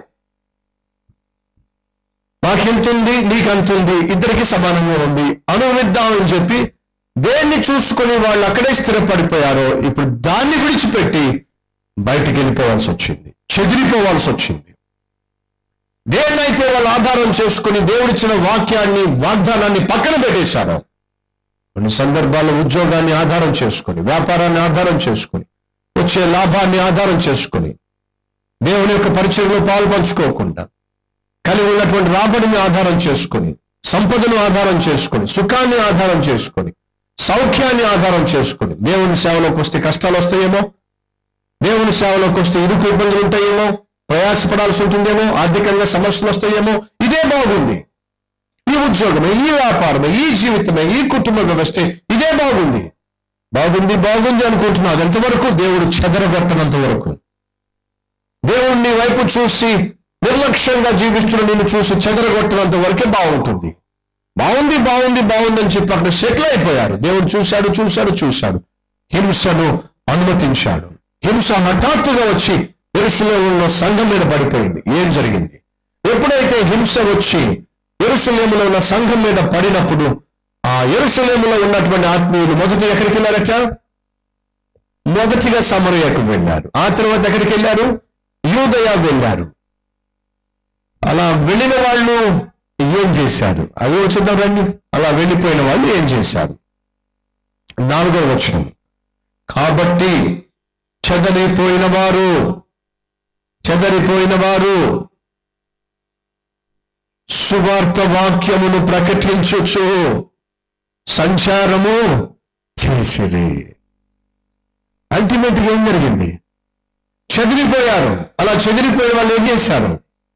మాకెంతుంది నీకంతుంది ఇద్దరికి సమానంగా ఉంది అనువిద్దామని చెప్పి దేన్ని చూసుకొని వాళ్ళు అక్కడే స్థిరపడిపోయారో ఇప్పుడు దాన్ని విడిచిపెట్టి బయటికి వెళ్ళిపోవాల్సి వచ్చింది చెదిరిపోవాల్సి వచ్చింది దేన్నైతే వాళ్ళు ఆధారం చేసుకుని దేవుడిచ్చిన వాక్యాన్ని వాగ్దానాన్ని పక్కన పెట్టేశారో కొన్ని సందర్భాల్లో ఉద్యోగాన్ని ఆధారం చేసుకొని వ్యాపారాన్ని ఆధారం చేసుకొని వచ్చే లాభాన్ని ఆధారం చేసుకొని దేవుని యొక్క పరిచయంలో పాలు పంచుకోకుండా కలిగి ఉన్నటువంటి రాబడిని ఆధారం చేసుకొని సంపదను ఆధారం చేసుకొని సుఖాన్ని ఆధారం చేసుకొని సౌఖ్యాన్ని ఆధారం చేసుకొని దేవుని సేవలోకి వస్తే కష్టాలు వస్తాయేమో దేవుని సేవలోకి వస్తే ఇరుకు ఇబ్బందులు ఉంటాయేమో ప్రయాసపడాల్సి ఉంటుందేమో ఆర్థికంగా సమస్యలు వస్తాయేమో ఇదే బాగుంది ఈ ఉద్యోగమే ఈ వ్యాపారమే ఈ జీవితమే ఈ కుటుంబ వ్యవస్థ ఇదే బాగుంది బాగుంది బాగుంది అనుకుంటున్నావు అది ఎంతవరకు దేవుడు చెదరగొట్టనంత వరకు దేవుడు నీ వైపు చూసి నిర్లక్ష్యంగా జీవిస్తున్న నిన్ను చూసి చెదరగొట్టినంత వరకే బాగుంటుంది బాగుంది బాగుంది బాగుంది అని చెప్పి అక్కడ సెటిల్ అయిపోయారు దేవుడు చూశాడు చూశాడు చూశాడు హింసను అనుమతించాడు హింస హఠాత్తుగా వచ్చి ఎరుసలేములో సంఘం మీద పడిపోయింది ఏం జరిగింది ఎప్పుడైతే హింస వచ్చి ఎరుసలేములో ఉన్న సంఘం మీద పడినప్పుడు ఆ ఎరుసలేములో ఉన్నటువంటి ఆత్మీయులు మొదటి ఎక్కడికి వెళ్ళారట మొదటిగా సమరయకు వెళ్ళారు ఆ తర్వాత ఎక్కడికి వెళ్ళారు యూదయ వెళ్ళారు అలా వెళ్ళిన వాళ్ళు ఏం చేశారు అది వచ్చేద్దాం రండి అలా వెళ్ళిపోయిన వాళ్ళు ఏం చేశారు నాలుగో వచనం కాబట్టి చెదరిపోయిన వారు చెదరిపోయిన వారు సువార్త వాక్యమును ప్రకటించుచు సంచారము చేసిరి అల్టిమేట్ గా ఏం జరిగింది చెదిరిపోయారు అలా చెదిరిపోయిన వాళ్ళు ఏం చేశారు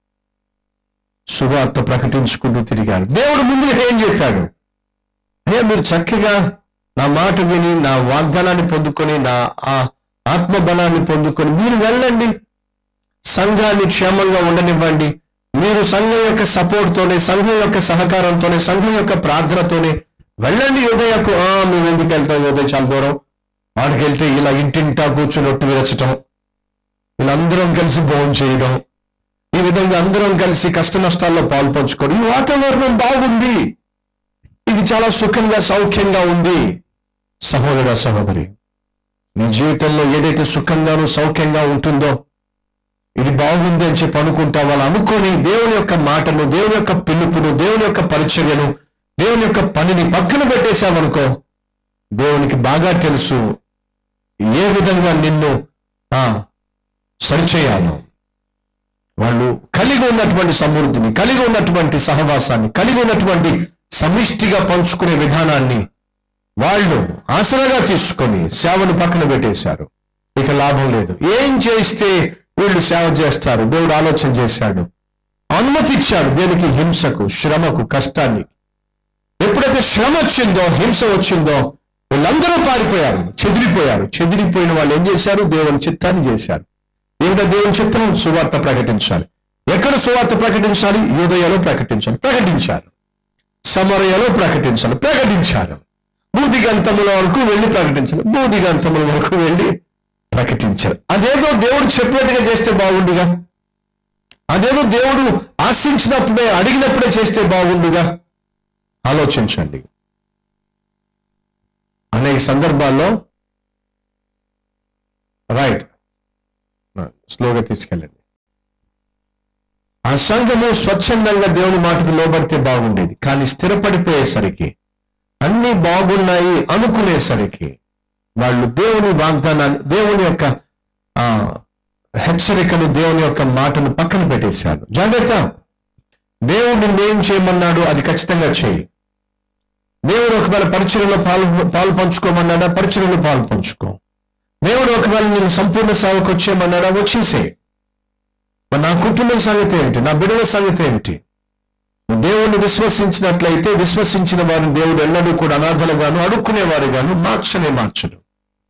సువార్త ప్రకటించుకుంటూ తిరిగారు దేవుడు ముందుగా ఏం చెప్పాడు అయ్యా మీరు చక్కగా నా మాట విని నా వాగ్దానాన్ని పొందుకొని నా ఆ ఆత్మబలాన్ని పొందుకొని మీరు వెళ్ళండి సంఘాన్ని క్షేమంగా ఉండనివ్వండి మీరు సంఘం యొక్క సపోర్ట్ తోనే సంఘం యొక్క సహకారంతోనే సంఘం యొక్క ప్రార్థనతోనే వెళ్ళండి యోదయకు ఆ మేము ఎందుకు వెళ్తాం యోదయ చాలా దూరం వాడికి వెళ్తే ఇలా ఇంటింటా కూర్చుని ఒట్టు విరచటం వీళ్ళందరం కలిసి భోజనం చేయడం ఈ విధంగా అందరం కలిసి కష్ట నష్టాల్లో పాలు పంచుకోవడం ఈ వాతావరణం బాగుంది ఇది చాలా సుఖంగా సౌఖ్యంగా ఉంది సహోదర సహోదరి నీ జీవితంలో ఏదైతే సుఖంగాను సౌఖ్యంగా ఉంటుందో ఇది బాగుంది అని చెప్పి అనుకుంటా వాళ్ళు అనుకొని దేవుని యొక్క మాటను దేవుని యొక్క పిలుపును దేవుని యొక్క పరిచర్యను దేవుని యొక్క పనిని పక్కన పెట్టేశామనుకో దేవునికి బాగా తెలుసు ఏ విధంగా నిన్ను ఆ సరిచేయాలో వాళ్ళు కలిగి ఉన్నటువంటి సమృద్ధిని కలిగి ఉన్నటువంటి సహవాసాన్ని కలిగి ఉన్నటువంటి సమిష్టిగా పంచుకునే విధానాన్ని వాళ్ళు ఆసరాగా తీసుకొని సేవను పక్కన పెట్టేశారు ఇక లాభం లేదు ఏం చేస్తే వీళ్ళు సేవ చేస్తారు దేవుడు ఆలోచన చేశాడు అనుమతి ఇచ్చాడు దేనికి హింసకు శ్రమకు కష్టాన్ని ఎప్పుడైతే శ్రమ వచ్చిందో హింస వచ్చిందో వీళ్ళందరూ పారిపోయారు చెదిరిపోయారు చెదిరిపోయిన వాళ్ళు ఏం చేశారు దేవుని చిత్తాన్ని చేశారు ఏమిటో దేవుని చిత్తం సువార్త ప్రకటించాలి ఎక్కడ సువార్త ప్రకటించాలి యూదయలో ప్రకటించాలి ప్రకటించారు సమరయలో ప్రకటించాలి ప్రకటించారు బూదిగంతముల వరకు వెళ్ళి ప్రకటించాలి బూదిగంతముల వరకు వెళ్ళి ప్రకటించారు అదేదో దేవుడు చెప్పినట్టుగా చేస్తే బాగుండుగా అదేదో దేవుడు ఆశించినప్పుడే అడిగినప్పుడే చేస్తే బాగుండుగా ఆలోచించండి అనేక సందర్భాల్లో రైట్ స్లోగా తీసుకెళ్ళండి ఆ సంఘము స్వచ్ఛందంగా దేవుని మాటకు లోబడితే బాగుండేది కానీ స్థిరపడిపోయేసరికి అన్ని బాగున్నాయి అనుకునేసరికి వాళ్ళు దేవుని వాగ్దానాన్ని దేవుని యొక్క ఆ హెచ్చరికను దేవుని యొక్క మాటను పక్కన పెట్టేశారు జాగ్రత్త దేవుడు నిన్నేం చేయమన్నాడు అది ఖచ్చితంగా చేయి దేవుడు ఒకవేళ పరిచయలో పాలు పాలు పంచుకోమన్నాడా పరిచయలో పాలు పంచుకో దేవుడు ఒకవేళ నేను సంపూర్ణ సేవకు వచ్చేయమన్నాడా వచ్చేసే మరి నా కుటుంబం సంగతి ఏమిటి నా బిడ్డల సంగతి ఏమిటి దేవుణ్ణి విశ్వసించినట్లయితే విశ్వసించిన వారిని దేవుడు ఎన్నడూ కూడా అనాథలుగాను అడుక్కునేవారు గాను మార్చనే మార్చడు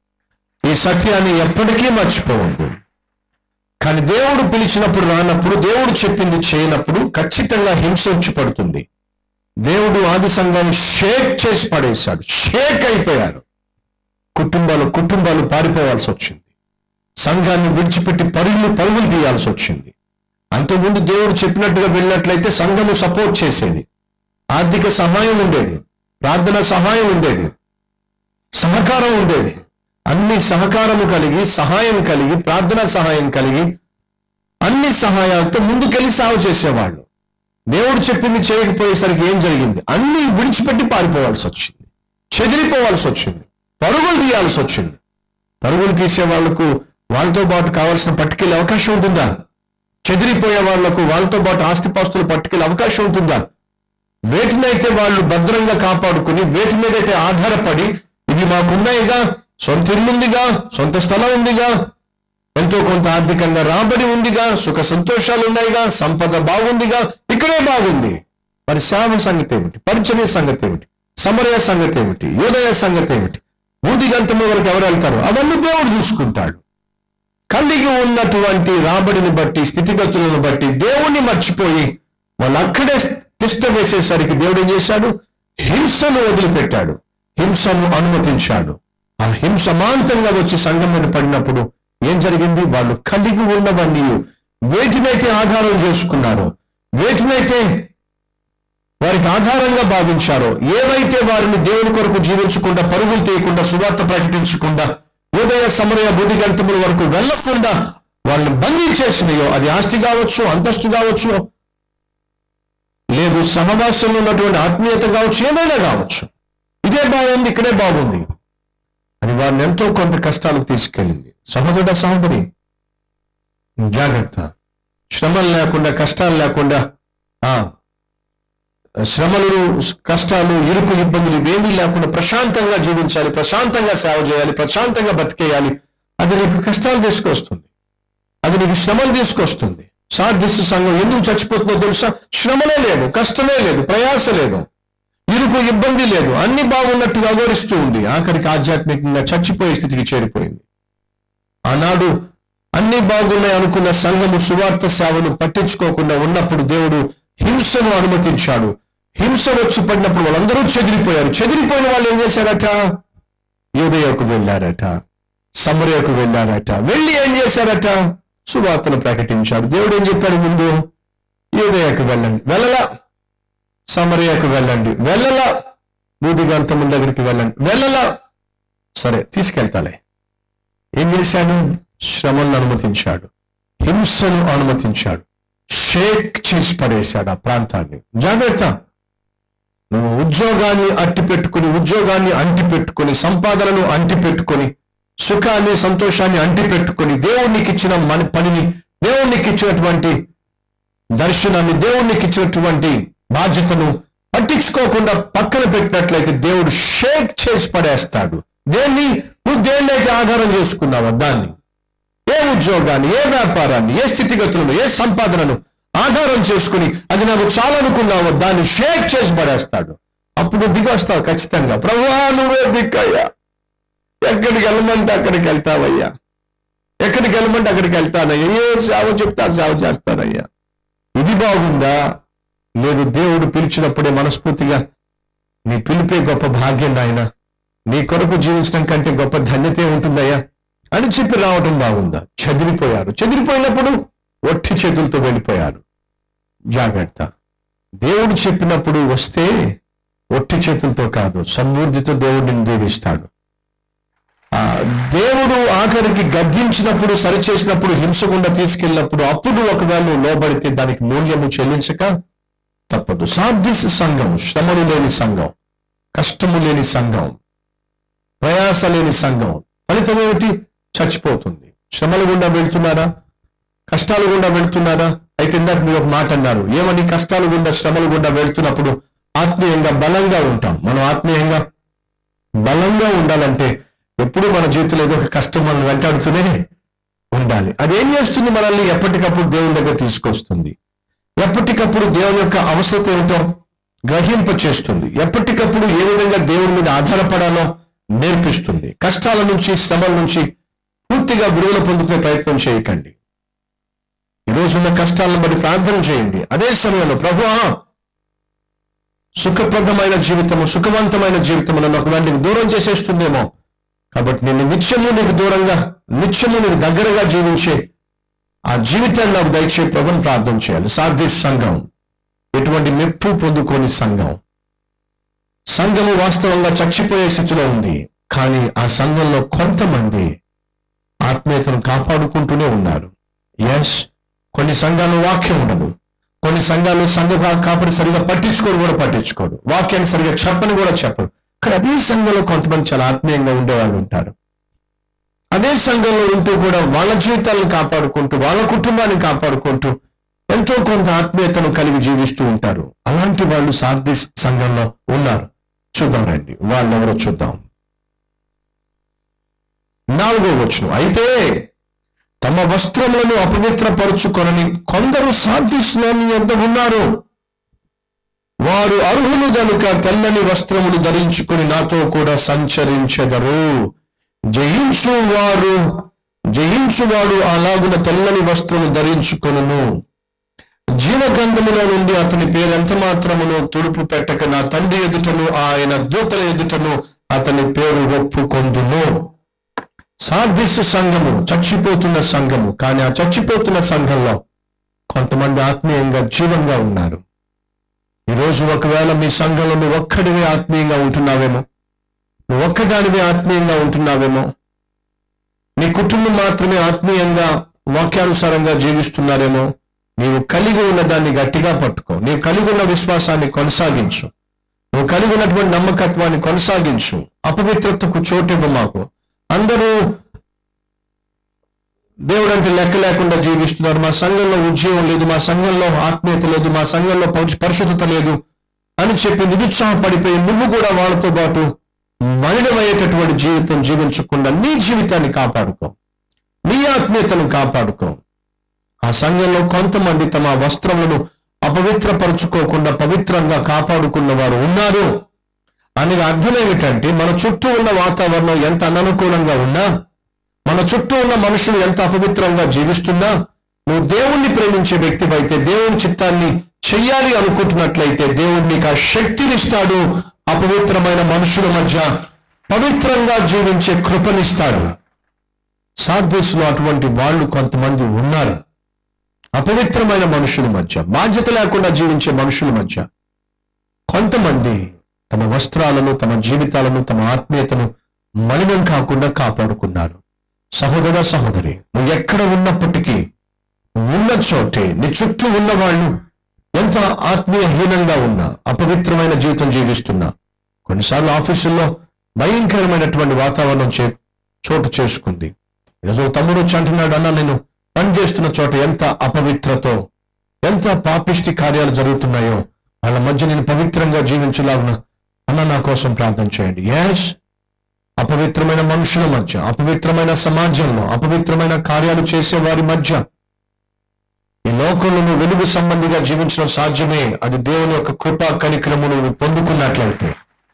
ఈ సత్యాన్ని ఎప్పటికీ మర్చిపోవద్దు కానీ దేవుడు పిలిచినప్పుడు రానప్పుడు దేవుడు చెప్పింది చేయనప్పుడు ఖచ్చితంగా హింస వచ్చి పడుతుంది దేవుడు ఆది సంఘాన్ని షేక్ చేసి పడేశాడు షేక్ అయిపోయారు కుటుంబాలు కుటుంబాలు పారిపోవాల్సి వచ్చింది సంఘాన్ని విడిచిపెట్టి పరుగులు పరుగులు తీయాల్సి వచ్చింది అంతకుముందు దేవుడు చెప్పినట్టుగా వెళ్ళినట్లయితే సంఘము సపోర్ట్ చేసేది ఆర్థిక సహాయం ఉండేది ప్రార్థన సహాయం ఉండేది సహకారం ఉండేది అన్ని సహకారము కలిగి సహాయం కలిగి ప్రార్థన సహాయం కలిగి అన్ని సహాయాలతో ముందుకెళ్ళి సాగు చేసేవాళ్ళు దేవుడు చెప్పింది చేయకపోయేసరికి ఏం జరిగింది అన్ని విడిచిపెట్టి పారిపోవాల్సి వచ్చింది చెదిరిపోవాల్సి వచ్చింది పరుగులు తీయాల్సి వచ్చింది పరుగులు తీసే వాళ్లకు వాళ్ళతో పాటు కావాల్సిన పట్టుకెళ్ళే అవకాశం ఉంటుందా చెదిరిపోయే వాళ్లకు వాళ్ళతో పాటు ఆస్తిపాస్తులు పట్టుకెళ్ళే అవకాశం ఉంటుందా వేటినైతే వాళ్ళు భద్రంగా కాపాడుకుని వేటి మీదైతే ఆధారపడి ఇది మాకున్నాయిగా సొంత ఇల్లు ఉందిగా సొంత స్థలం ఉందిగా ఎంతో కొంత ఆర్థికంగా రాబడి ఉందిగా సుఖ సంతోషాలు ఉన్నాయిగా సంపద బాగుందిగా ఇక్కడే బాగుంది మరి సేవ సంగతి ఏమిటి పరిచయ సంగతి ఏమిటి సమరయ సంగతి ఏమిటి యోదయ సంగతి ఏమిటి ఊదిగంతము వరకు ఎవరు వెళ్తారు అవన్నీ దేవుడు చూసుకుంటాడు కలిగి ఉన్నటువంటి రాబడిని బట్టి స్థితిగతులను బట్టి దేవుణ్ణి మర్చిపోయి వాళ్ళు అక్కడే తిష్ట వేసేసరికి దేవుడు ఏం చేశాడు హింసను వదిలిపెట్టాడు హింసను అనుమతించాడు ఆ హింస మాంతంగా వచ్చి సంఘం మీద పడినప్పుడు ఏం జరిగింది వాళ్ళు కలిగి ఉన్నవన్నీ వేటినైతే ఆధారం చేసుకున్నారో వేటినైతే వారికి ఆధారంగా భావించారో ఏవైతే వారిని దేవుని కొరకు జీవించకుండా పరుగులు తీయకుండా సువార్త ప్రకటించకుండా ఉదయ సమరయ బుద్ధిగంతముల వరకు వెళ్లకుండా వాళ్ళని బంధించేసినాయో అది ఆస్తి కావచ్చు అంతస్తు కావచ్చు లేదు సహవాసంలో ఉన్నటువంటి ఆత్మీయత కావచ్చు ఏదైనా కావచ్చు ఇదే బాగుంది ఇక్కడే బాగుంది అది వారిని ఎంతో కొంత కష్టాలకు తీసుకెళ్ళింది సహోదర సహోదరి జాగ్రత్త శ్రమలు లేకుండా కష్టాలు లేకుండా ఆ శ్రమలు కష్టాలు ఇరుకు ఇబ్బందులు ఇవేమీ లేకుండా ప్రశాంతంగా జీవించాలి ప్రశాంతంగా సేవ చేయాలి ప్రశాంతంగా బతికేయాలి అది నీకు కష్టాలు తీసుకొస్తుంది అది నీకు శ్రమలు తీసుకొస్తుంది సాధిస్తు సంఘం ఎందుకు చచ్చిపోతుందో తెలుసా శ్రమలే లేదు కష్టమే లేదు ప్రయాస లేదు ఇరుకు ఇబ్బంది లేదు అన్ని బాగున్నట్టుగా అగోరిస్తూ ఉంది ఆఖరికి ఆధ్యాత్మికంగా చచ్చిపోయే స్థితికి చేరిపోయింది ఆనాడు అన్ని బాగున్నాయి అనుకున్న సంఘము సువార్త సేవను పట్టించుకోకుండా ఉన్నప్పుడు దేవుడు హింసను అనుమతించాడు హింస వచ్చి పడినప్పుడు వాళ్ళందరూ చెదిరిపోయారు చెదిరిపోయిన వాళ్ళు ఏం చేశారట యోదయకు వెళ్ళారట సమరయకు వెళ్ళారట వెళ్ళి ఏం చేశారట సువార్తను ప్రకటించాడు దేవుడు ఏం చెప్పాడు ముందు యోదయకు వెళ్ళండి వెళ్ళలా సమరయకు వెళ్ళండి వెళ్ళలా బూదిగంతముల దగ్గరికి వెళ్ళండి వెళ్ళలా సరే తీసుకెళ్తాలే ఏం చేశాడు శ్రమను అనుమతించాడు హింసను అనుమతించాడు షేక్ చేసి పడేశాడు ఆ ప్రాంతాన్ని జాగ్రత్త నువ్వు ఉద్యోగాన్ని అట్టి పెట్టుకుని ఉద్యోగాన్ని అంటి పెట్టుకుని సంపాదనను అంటి పెట్టుకుని సుఖాన్ని సంతోషాన్ని అంటి పెట్టుకుని దేవునికి ఇచ్చిన మన పనిని దేవునికి ఇచ్చినటువంటి దర్శనాన్ని దేవునికి ఇచ్చినటువంటి బాధ్యతను పట్టించుకోకుండా పక్కన పెట్టినట్లయితే దేవుడు షేక్ చేసి పడేస్తాడు దేన్ని నువ్వు దేన్నైతే ఆధారం చేసుకున్నావో దాన్ని ఏ ఉద్యోగాన్ని ఏ వ్యాపారాన్ని ఏ స్థితిగతులను ఏ సంపాదనను ఆధారం చేసుకుని అది నాకు చాలనుకున్నావో దాన్ని షేక్ చేసి పడేస్తాడు అప్పుడు దిగొస్తావు ఖచ్చితంగా ప్రభువా నువ్వే దిక్కయ్యా ఎక్కడికి వెళ్ళమంటే అక్కడికి వెళ్తావయ్యా ఎక్కడికి వెళ్ళమంటే అక్కడికి వెళ్తానయ్యా ఏ సేవ చెప్తా సేవ చేస్తానయ్యా ఇది బాగుందా లేదు దేవుడు పిలిచినప్పుడే మనస్ఫూర్తిగా నీ పిలిపే గొప్ప భాగ్యం నాయన నీ కొరకు జీవించడం కంటే గొప్ప ధన్యతే ఉంటుందయ్యా అని చెప్పి రావటం బాగుందా చెదిరిపోయారు చెదిరిపోయినప్పుడు ఒట్టి చేతులతో వెళ్ళిపోయారు జాగ్రత్త దేవుడు చెప్పినప్పుడు వస్తే ఒట్టి చేతులతో కాదు సమృద్ధితో దేవుడిని దీవిస్తాడు ఆ దేవుడు ఆఖరికి గద్దించినప్పుడు సరిచేసినప్పుడు హింసకుండా తీసుకెళ్ళినప్పుడు అప్పుడు ఒకవేళ నువ్వు లోబడితే దానికి మూల్యము చెల్లించక తప్పదు సాధ్యస్ సంఘం శ్రమలు లేని సంఘం కష్టము లేని సంఘం ప్రయాస లేని సంఘం ఫలితం ఏమిటి చచ్చిపోతుంది శ్రమల గుండా వెళ్తున్నారా కష్టాల గుండా వెళ్తున్నారా అయితే ఇందాక మీరు ఒక మాట అన్నారు ఏమని కష్టాలు గుండా శ్రమలు గుండా వెళ్తున్నప్పుడు ఆత్మీయంగా బలంగా ఉంటాం మనం ఆత్మీయంగా బలంగా ఉండాలంటే ఎప్పుడు మన జీవితంలో ఏదో ఒక కష్టం మనం వెంటాడుతూనే ఉండాలి అదేం చేస్తుంది మనల్ని ఎప్పటికప్పుడు దేవుని దగ్గర తీసుకొస్తుంది ఎప్పటికప్పుడు దేవుని యొక్క అవసరత ఏమిటో గ్రహింప చేస్తుంది ఎప్పటికప్పుడు ఏ విధంగా దేవుని మీద ఆధారపడాలో నేర్పిస్తుంది కష్టాల నుంచి శ్రమల నుంచి పూర్తిగా విడుదల పొందుకునే ప్రయత్నం చేయకండి ఈ రోజున్న కష్టాలను బట్టి ప్రార్థన చేయండి అదే సమయంలో ప్రభు సుఖప్రదమైన జీవితము సుఖవంతమైన జీవితము నన్ను ఒకవేళ నీకు దూరం చేసేస్తుందేమో కాబట్టి నేను నిత్యము నీకు దూరంగా నిత్యము నీకు దగ్గరగా జీవించే ఆ జీవితాన్ని నాకు దయచే ప్రభుని ప్రార్థన చేయాలి సాధ్య సంఘం ఎటువంటి మెప్పు పొందుకోని సంఘం సంఘము వాస్తవంగా చచ్చిపోయే స్థితిలో ఉంది కానీ ఆ సంఘంలో కొంతమంది ఆత్మీయతను కాపాడుకుంటూనే ఉన్నారు ఎస్ కొన్ని సంఘాల్లో వాక్యం ఉండదు కొన్ని సంఘాల్లో సంఘ కా- కాపరి సరిగా పట్టించుకోడు కూడా పట్టించుకోడు వాక్యాన్ని సరిగా చెప్పని కూడా చెప్పడు కానీ అదే సంఘంలో కొంతమంది చాలా ఆత్మీయంగా ఉండేవాళ్ళు ఉంటారు అదే సంఘంలో ఉంటూ కూడా వాళ్ళ జీవితాలను కాపాడుకుంటూ వాళ్ళ కుటుంబాన్ని కాపాడుకుంటూ ఎంతో కొంత ఆత్మీయతను కలిగి జీవిస్తూ ఉంటారు అలాంటి వాళ్ళు సార్థి సంఘంలో ఉన్నారు చూద్దాం రండి వాళ్ళెవరో చూద్దాం నాలుగో వచ్చును అయితే తమ వస్త్రములను అపవిత్రపరుచుకొనని కొందరు సాధిస్తులని ఎంత ఉన్నారు వారు అర్హులు గనుక తెల్లని వస్త్రములు ధరించుకొని నాతో కూడా సంచరించెదరు జయించు వారు జయించువాడు అలాగున తెల్లని వస్త్రము ధరించుకొనును జీవగంధములో నుండి అతని పేరు ఎంత మాత్రమును తుడుపు పెట్టక నా తండ్రి ఎదుటను ఆయన దూతల ఎదుటను అతని పేరు ఒప్పుకొందును సాధిస్ సంఘము చచ్చిపోతున్న సంఘము కానీ ఆ చచ్చిపోతున్న సంఘంలో కొంతమంది ఆత్మీయంగా జీవంగా ఉన్నారు ఈరోజు ఒకవేళ మీ సంఘంలో నువ్వు ఒక్కడివే ఆత్మీయంగా ఉంటున్నావేమో నువ్వు ఒక్కదానివే ఆత్మీయంగా ఉంటున్నావేమో నీ కుటుంబం మాత్రమే ఆత్మీయంగా వాక్యానుసారంగా జీవిస్తున్నారేమో నీవు కలిగి ఉన్న దాన్ని గట్టిగా పట్టుకో నీవు కలిగి ఉన్న విశ్వాసాన్ని కొనసాగించు నువ్వు కలిగి ఉన్నటువంటి నమ్మకత్వాన్ని కొనసాగించు అపవిత్రతకు చోటివ్వ మాకు అందరూ దేవుడు అంటే లెక్క లేకుండా జీవిస్తున్నారు మా సంఘంలో ఉద్యోగం లేదు మా సంఘంలో ఆత్మీయత లేదు మా సంఘంలో పౌరుష- పరిశుద్ధత లేదు అని చెప్పి నిరుత్సాహపడిపోయి నువ్వు కూడా వాళ్ళతో పాటు మలినమయ్యేటటువంటి జీవితం జీవించకుండా నీ జీవితాన్ని కాపాడుకో నీ ఆత్మీయతను కాపాడుకో ఆ సంఘంలో కొంతమంది తమ వస్త్రములను అపవిత్రపరుచుకోకుండా పవిత్రంగా కాపాడుకున్న వారు ఉన్నారు అని అర్థం ఏమిటంటే మన చుట్టూ ఉన్న వాతావరణం ఎంత అననుకూలంగా ఉన్నా మన చుట్టూ ఉన్న మనుషులు ఎంత అపవిత్రంగా జీవిస్తున్నా నువ్వు దేవుణ్ణి ప్రేమించే వ్యక్తివైతే దేవుని చిత్తాన్ని చెయ్యాలి అనుకుంటున్నట్లయితే దేవుడు నీకు ఆ శక్తినిస్తాడు అపవిత్రమైన మనుషుల మధ్య పవిత్రంగా జీవించే కృపనిస్తాడు సాధ్యసులో అటువంటి వాళ్ళు కొంతమంది ఉన్నారు అపవిత్రమైన మనుషుల మధ్య బాధ్యత లేకుండా జీవించే మనుషుల మధ్య కొంతమంది తమ వస్త్రాలను తమ జీవితాలను తమ ఆత్మీయతను మలినం కాకుండా కాపాడుకున్నారు సహోదర సహోదరి నువ్వు ఎక్కడ ఉన్నప్పటికీ నువ్వు ఉన్న చోటే నీ చుట్టూ ఉన్న వాళ్ళు ఎంత ఆత్మీయహీనంగా ఉన్నా అపవిత్రమైన జీవితం జీవిస్తున్నా కొన్నిసార్లు ఆఫీసుల్లో భయంకరమైనటువంటి వాతావరణం చే చోటు చేసుకుంది ఈరోజు ఒక తమ్ముడు వచ్చి అంటున్నాడు అన్న నేను పనిచేస్తున్న చోట ఎంత అపవిత్రతో ఎంత పాపిష్టి కార్యాలు జరుగుతున్నాయో వాళ్ళ మధ్య నేను పవిత్రంగా జీవించలాగున అన్న నా కోసం ప్రార్థన చేయండి ఎస్ అపవిత్రమైన మనుషుల మధ్య అపవిత్రమైన సమాజంలో అపవిత్రమైన కార్యాలు చేసే వారి మధ్య ఈ లోకంలో నువ్వు వెలుగు సంబంధిగా జీవించడం సాధ్యమే అది దేవుని యొక్క కృపా కనికరము నువ్వు పొందుకున్నట్లయితే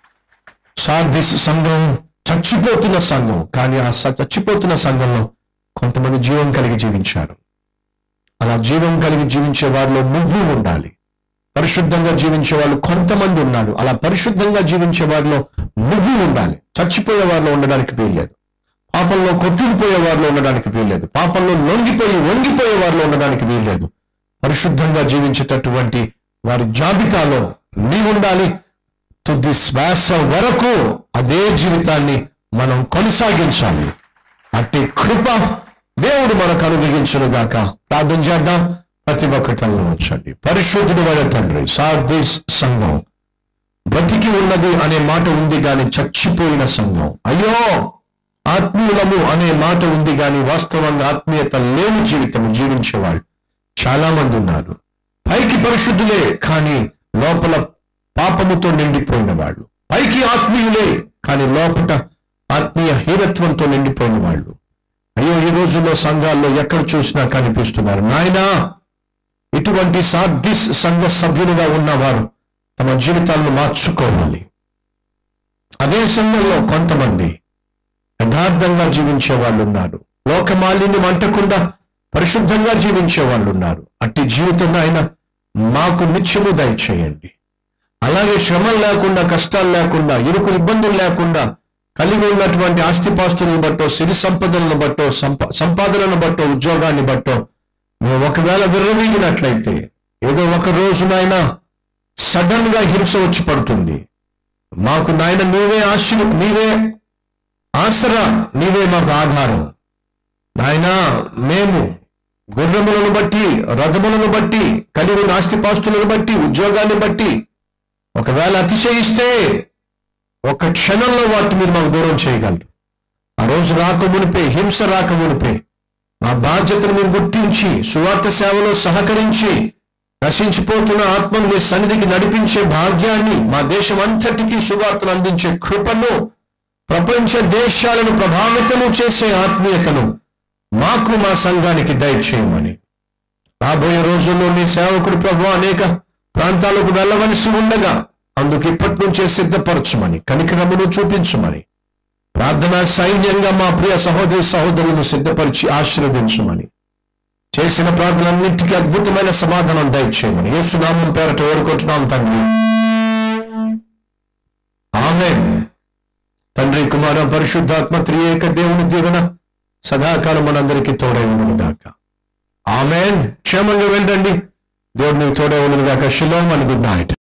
సాధిస్ సంఘం చచ్చిపోతున్న సంఘం కానీ ఆ స- చచ్చిపోతున్న సంఘంలో కొంతమంది జీవం కలిగి జీవించారు అలా జీవం కలిగి జీవించే వారిలో నువ్వు ఉండాలి పరిశుద్ధంగా జీవించే వాళ్ళు కొంతమంది ఉన్నారు అలా పరిశుద్ధంగా జీవించే వారిలో నువ్వు ఉండాలి చచ్చిపోయే వారిలో ఉండడానికి వీల్లేదు పాపంలో కొట్టుకుపోయే వారిలో ఉండడానికి వీల్లేదు పాపంలో లొంగిపోయి వంగిపోయే వారిలో ఉండడానికి వీల్లేదు పరిశుద్ధంగా జీవించేటటువంటి వారి జాబితాలో నీ ఉండాలి తుది శ్వాస వరకు అదే జీవితాన్ని మనం కొనసాగించాలి అట్టి కృప దేవుడు మనకు అనుగ్రహించును గాక ప్రార్థన చేద్దాం ప్రతి ఒక్కటంలో వచ్చండి పరిశుద్ధుడు అయిన తండ్రి సార్దిస్ సంఘం బ్రతికి ఉన్నది అనే మాట ఉంది గాని చచ్చిపోయిన సంఘం అయ్యో ఆత్మీయులము అనే మాట ఉంది గాని వాస్తవంగా ఆత్మీయత లేని జీవితం జీవించేవాళ్ళు చాలా మంది ఉన్నారు పైకి పరిశుద్ధులే కానీ లోపల పాపముతో నిండిపోయిన వాళ్ళు పైకి ఆత్మీయులే కానీ లోపట ఆత్మీయ హీనత్వంతో నిండిపోయిన వాళ్ళు అయ్యో ఈ రోజుల్లో సంఘాల్లో ఎక్కడ చూసినా కనిపిస్తున్నారు నాయనా ఇటువంటి సాధ్యస్ సంఘ సభ్యులుగా ఉన్నవారు తమ జీవితాలను మార్చుకోవాలి అదే సంఘంలో కొంతమంది యథార్థంగా జీవించే వాళ్ళు ఉన్నారు లోకమాలిన్యం అంటకుండా పరిశుద్ధంగా జీవించే వాళ్ళు ఉన్నారు అట్టి జీవితం ఆయన మాకు నిత్యము దయచేయండి అలాగే శ్రమలు లేకుండా కష్టాలు లేకుండా ఇరుకు ఇబ్బందులు లేకుండా కలిగి ఉన్నటువంటి ఆస్తిపాస్తులను బట్టో సిరి సంపదలను బట్టో సంప సంపాదనను బట్టో ఉద్యోగాన్ని బట్టో మేము ఒకవేళ విర్రవీగినట్లయితే ఏదో ఒక రోజునైనా సడన్ గా హింస వచ్చి పడుతుంది మాకు నాయన నీవే ఆశలు నీవే ఆసరా నీవే మాకు ఆధారం నాయనా మేము గుర్రములను బట్టి రథములను బట్టి కలిగి ఉన్న ఆస్తిపాస్తులను బట్టి ఉద్యోగాన్ని బట్టి ఒకవేళ అతిశయిస్తే ఒక క్షణంలో వాటిని మీరు మాకు దూరం చేయగలరు ఆ రోజు రాక మునిపే హింస రాక మునిపే మా బాధ్యతను మేము గుర్తించి సువార్త సేవలో సహకరించి నశించిపోతున్న ఆత్మను మీ సన్నిధికి నడిపించే భాగ్యాన్ని మా దేశం అంతటికీ సువార్తను అందించే కృపను ప్రపంచ దేశాలను ప్రభావితము చేసే ఆత్మీయతను మాకు మా సంఘానికి దయచేయమని రాబోయే రోజుల్లో నీ సేవకుడు ప్రభు అనేక ప్రాంతాలకు వెళ్ళవలసి ఉండగా అందుకు ఇప్పటి నుంచే సిద్ధపరచమని కనికరమును చూపించమని ప్రార్థనా సైన్యంగా మా ప్రియ సహోదరి సహోదరులను సిద్ధపరిచి ఆశీర్వదించమని చేసిన ప్రార్థనలన్నింటికీ అద్భుతమైన సమాధానం దయచేయమని యేసునామం పేరట ఓడుకుంటున్నాం తండ్రి ఆమె తండ్రి కుమార పరిశుద్ధాత్మ త్రియేక దేవుని దీవెన సదాకాలం మనందరికీ తోడై ఉండను గాక ఆమెన్ క్షేమంగా వెళ్ళండి దేవుడు నీకు తోడై ఉండను గాక శిలోమ్ అని గుడ్ నైట్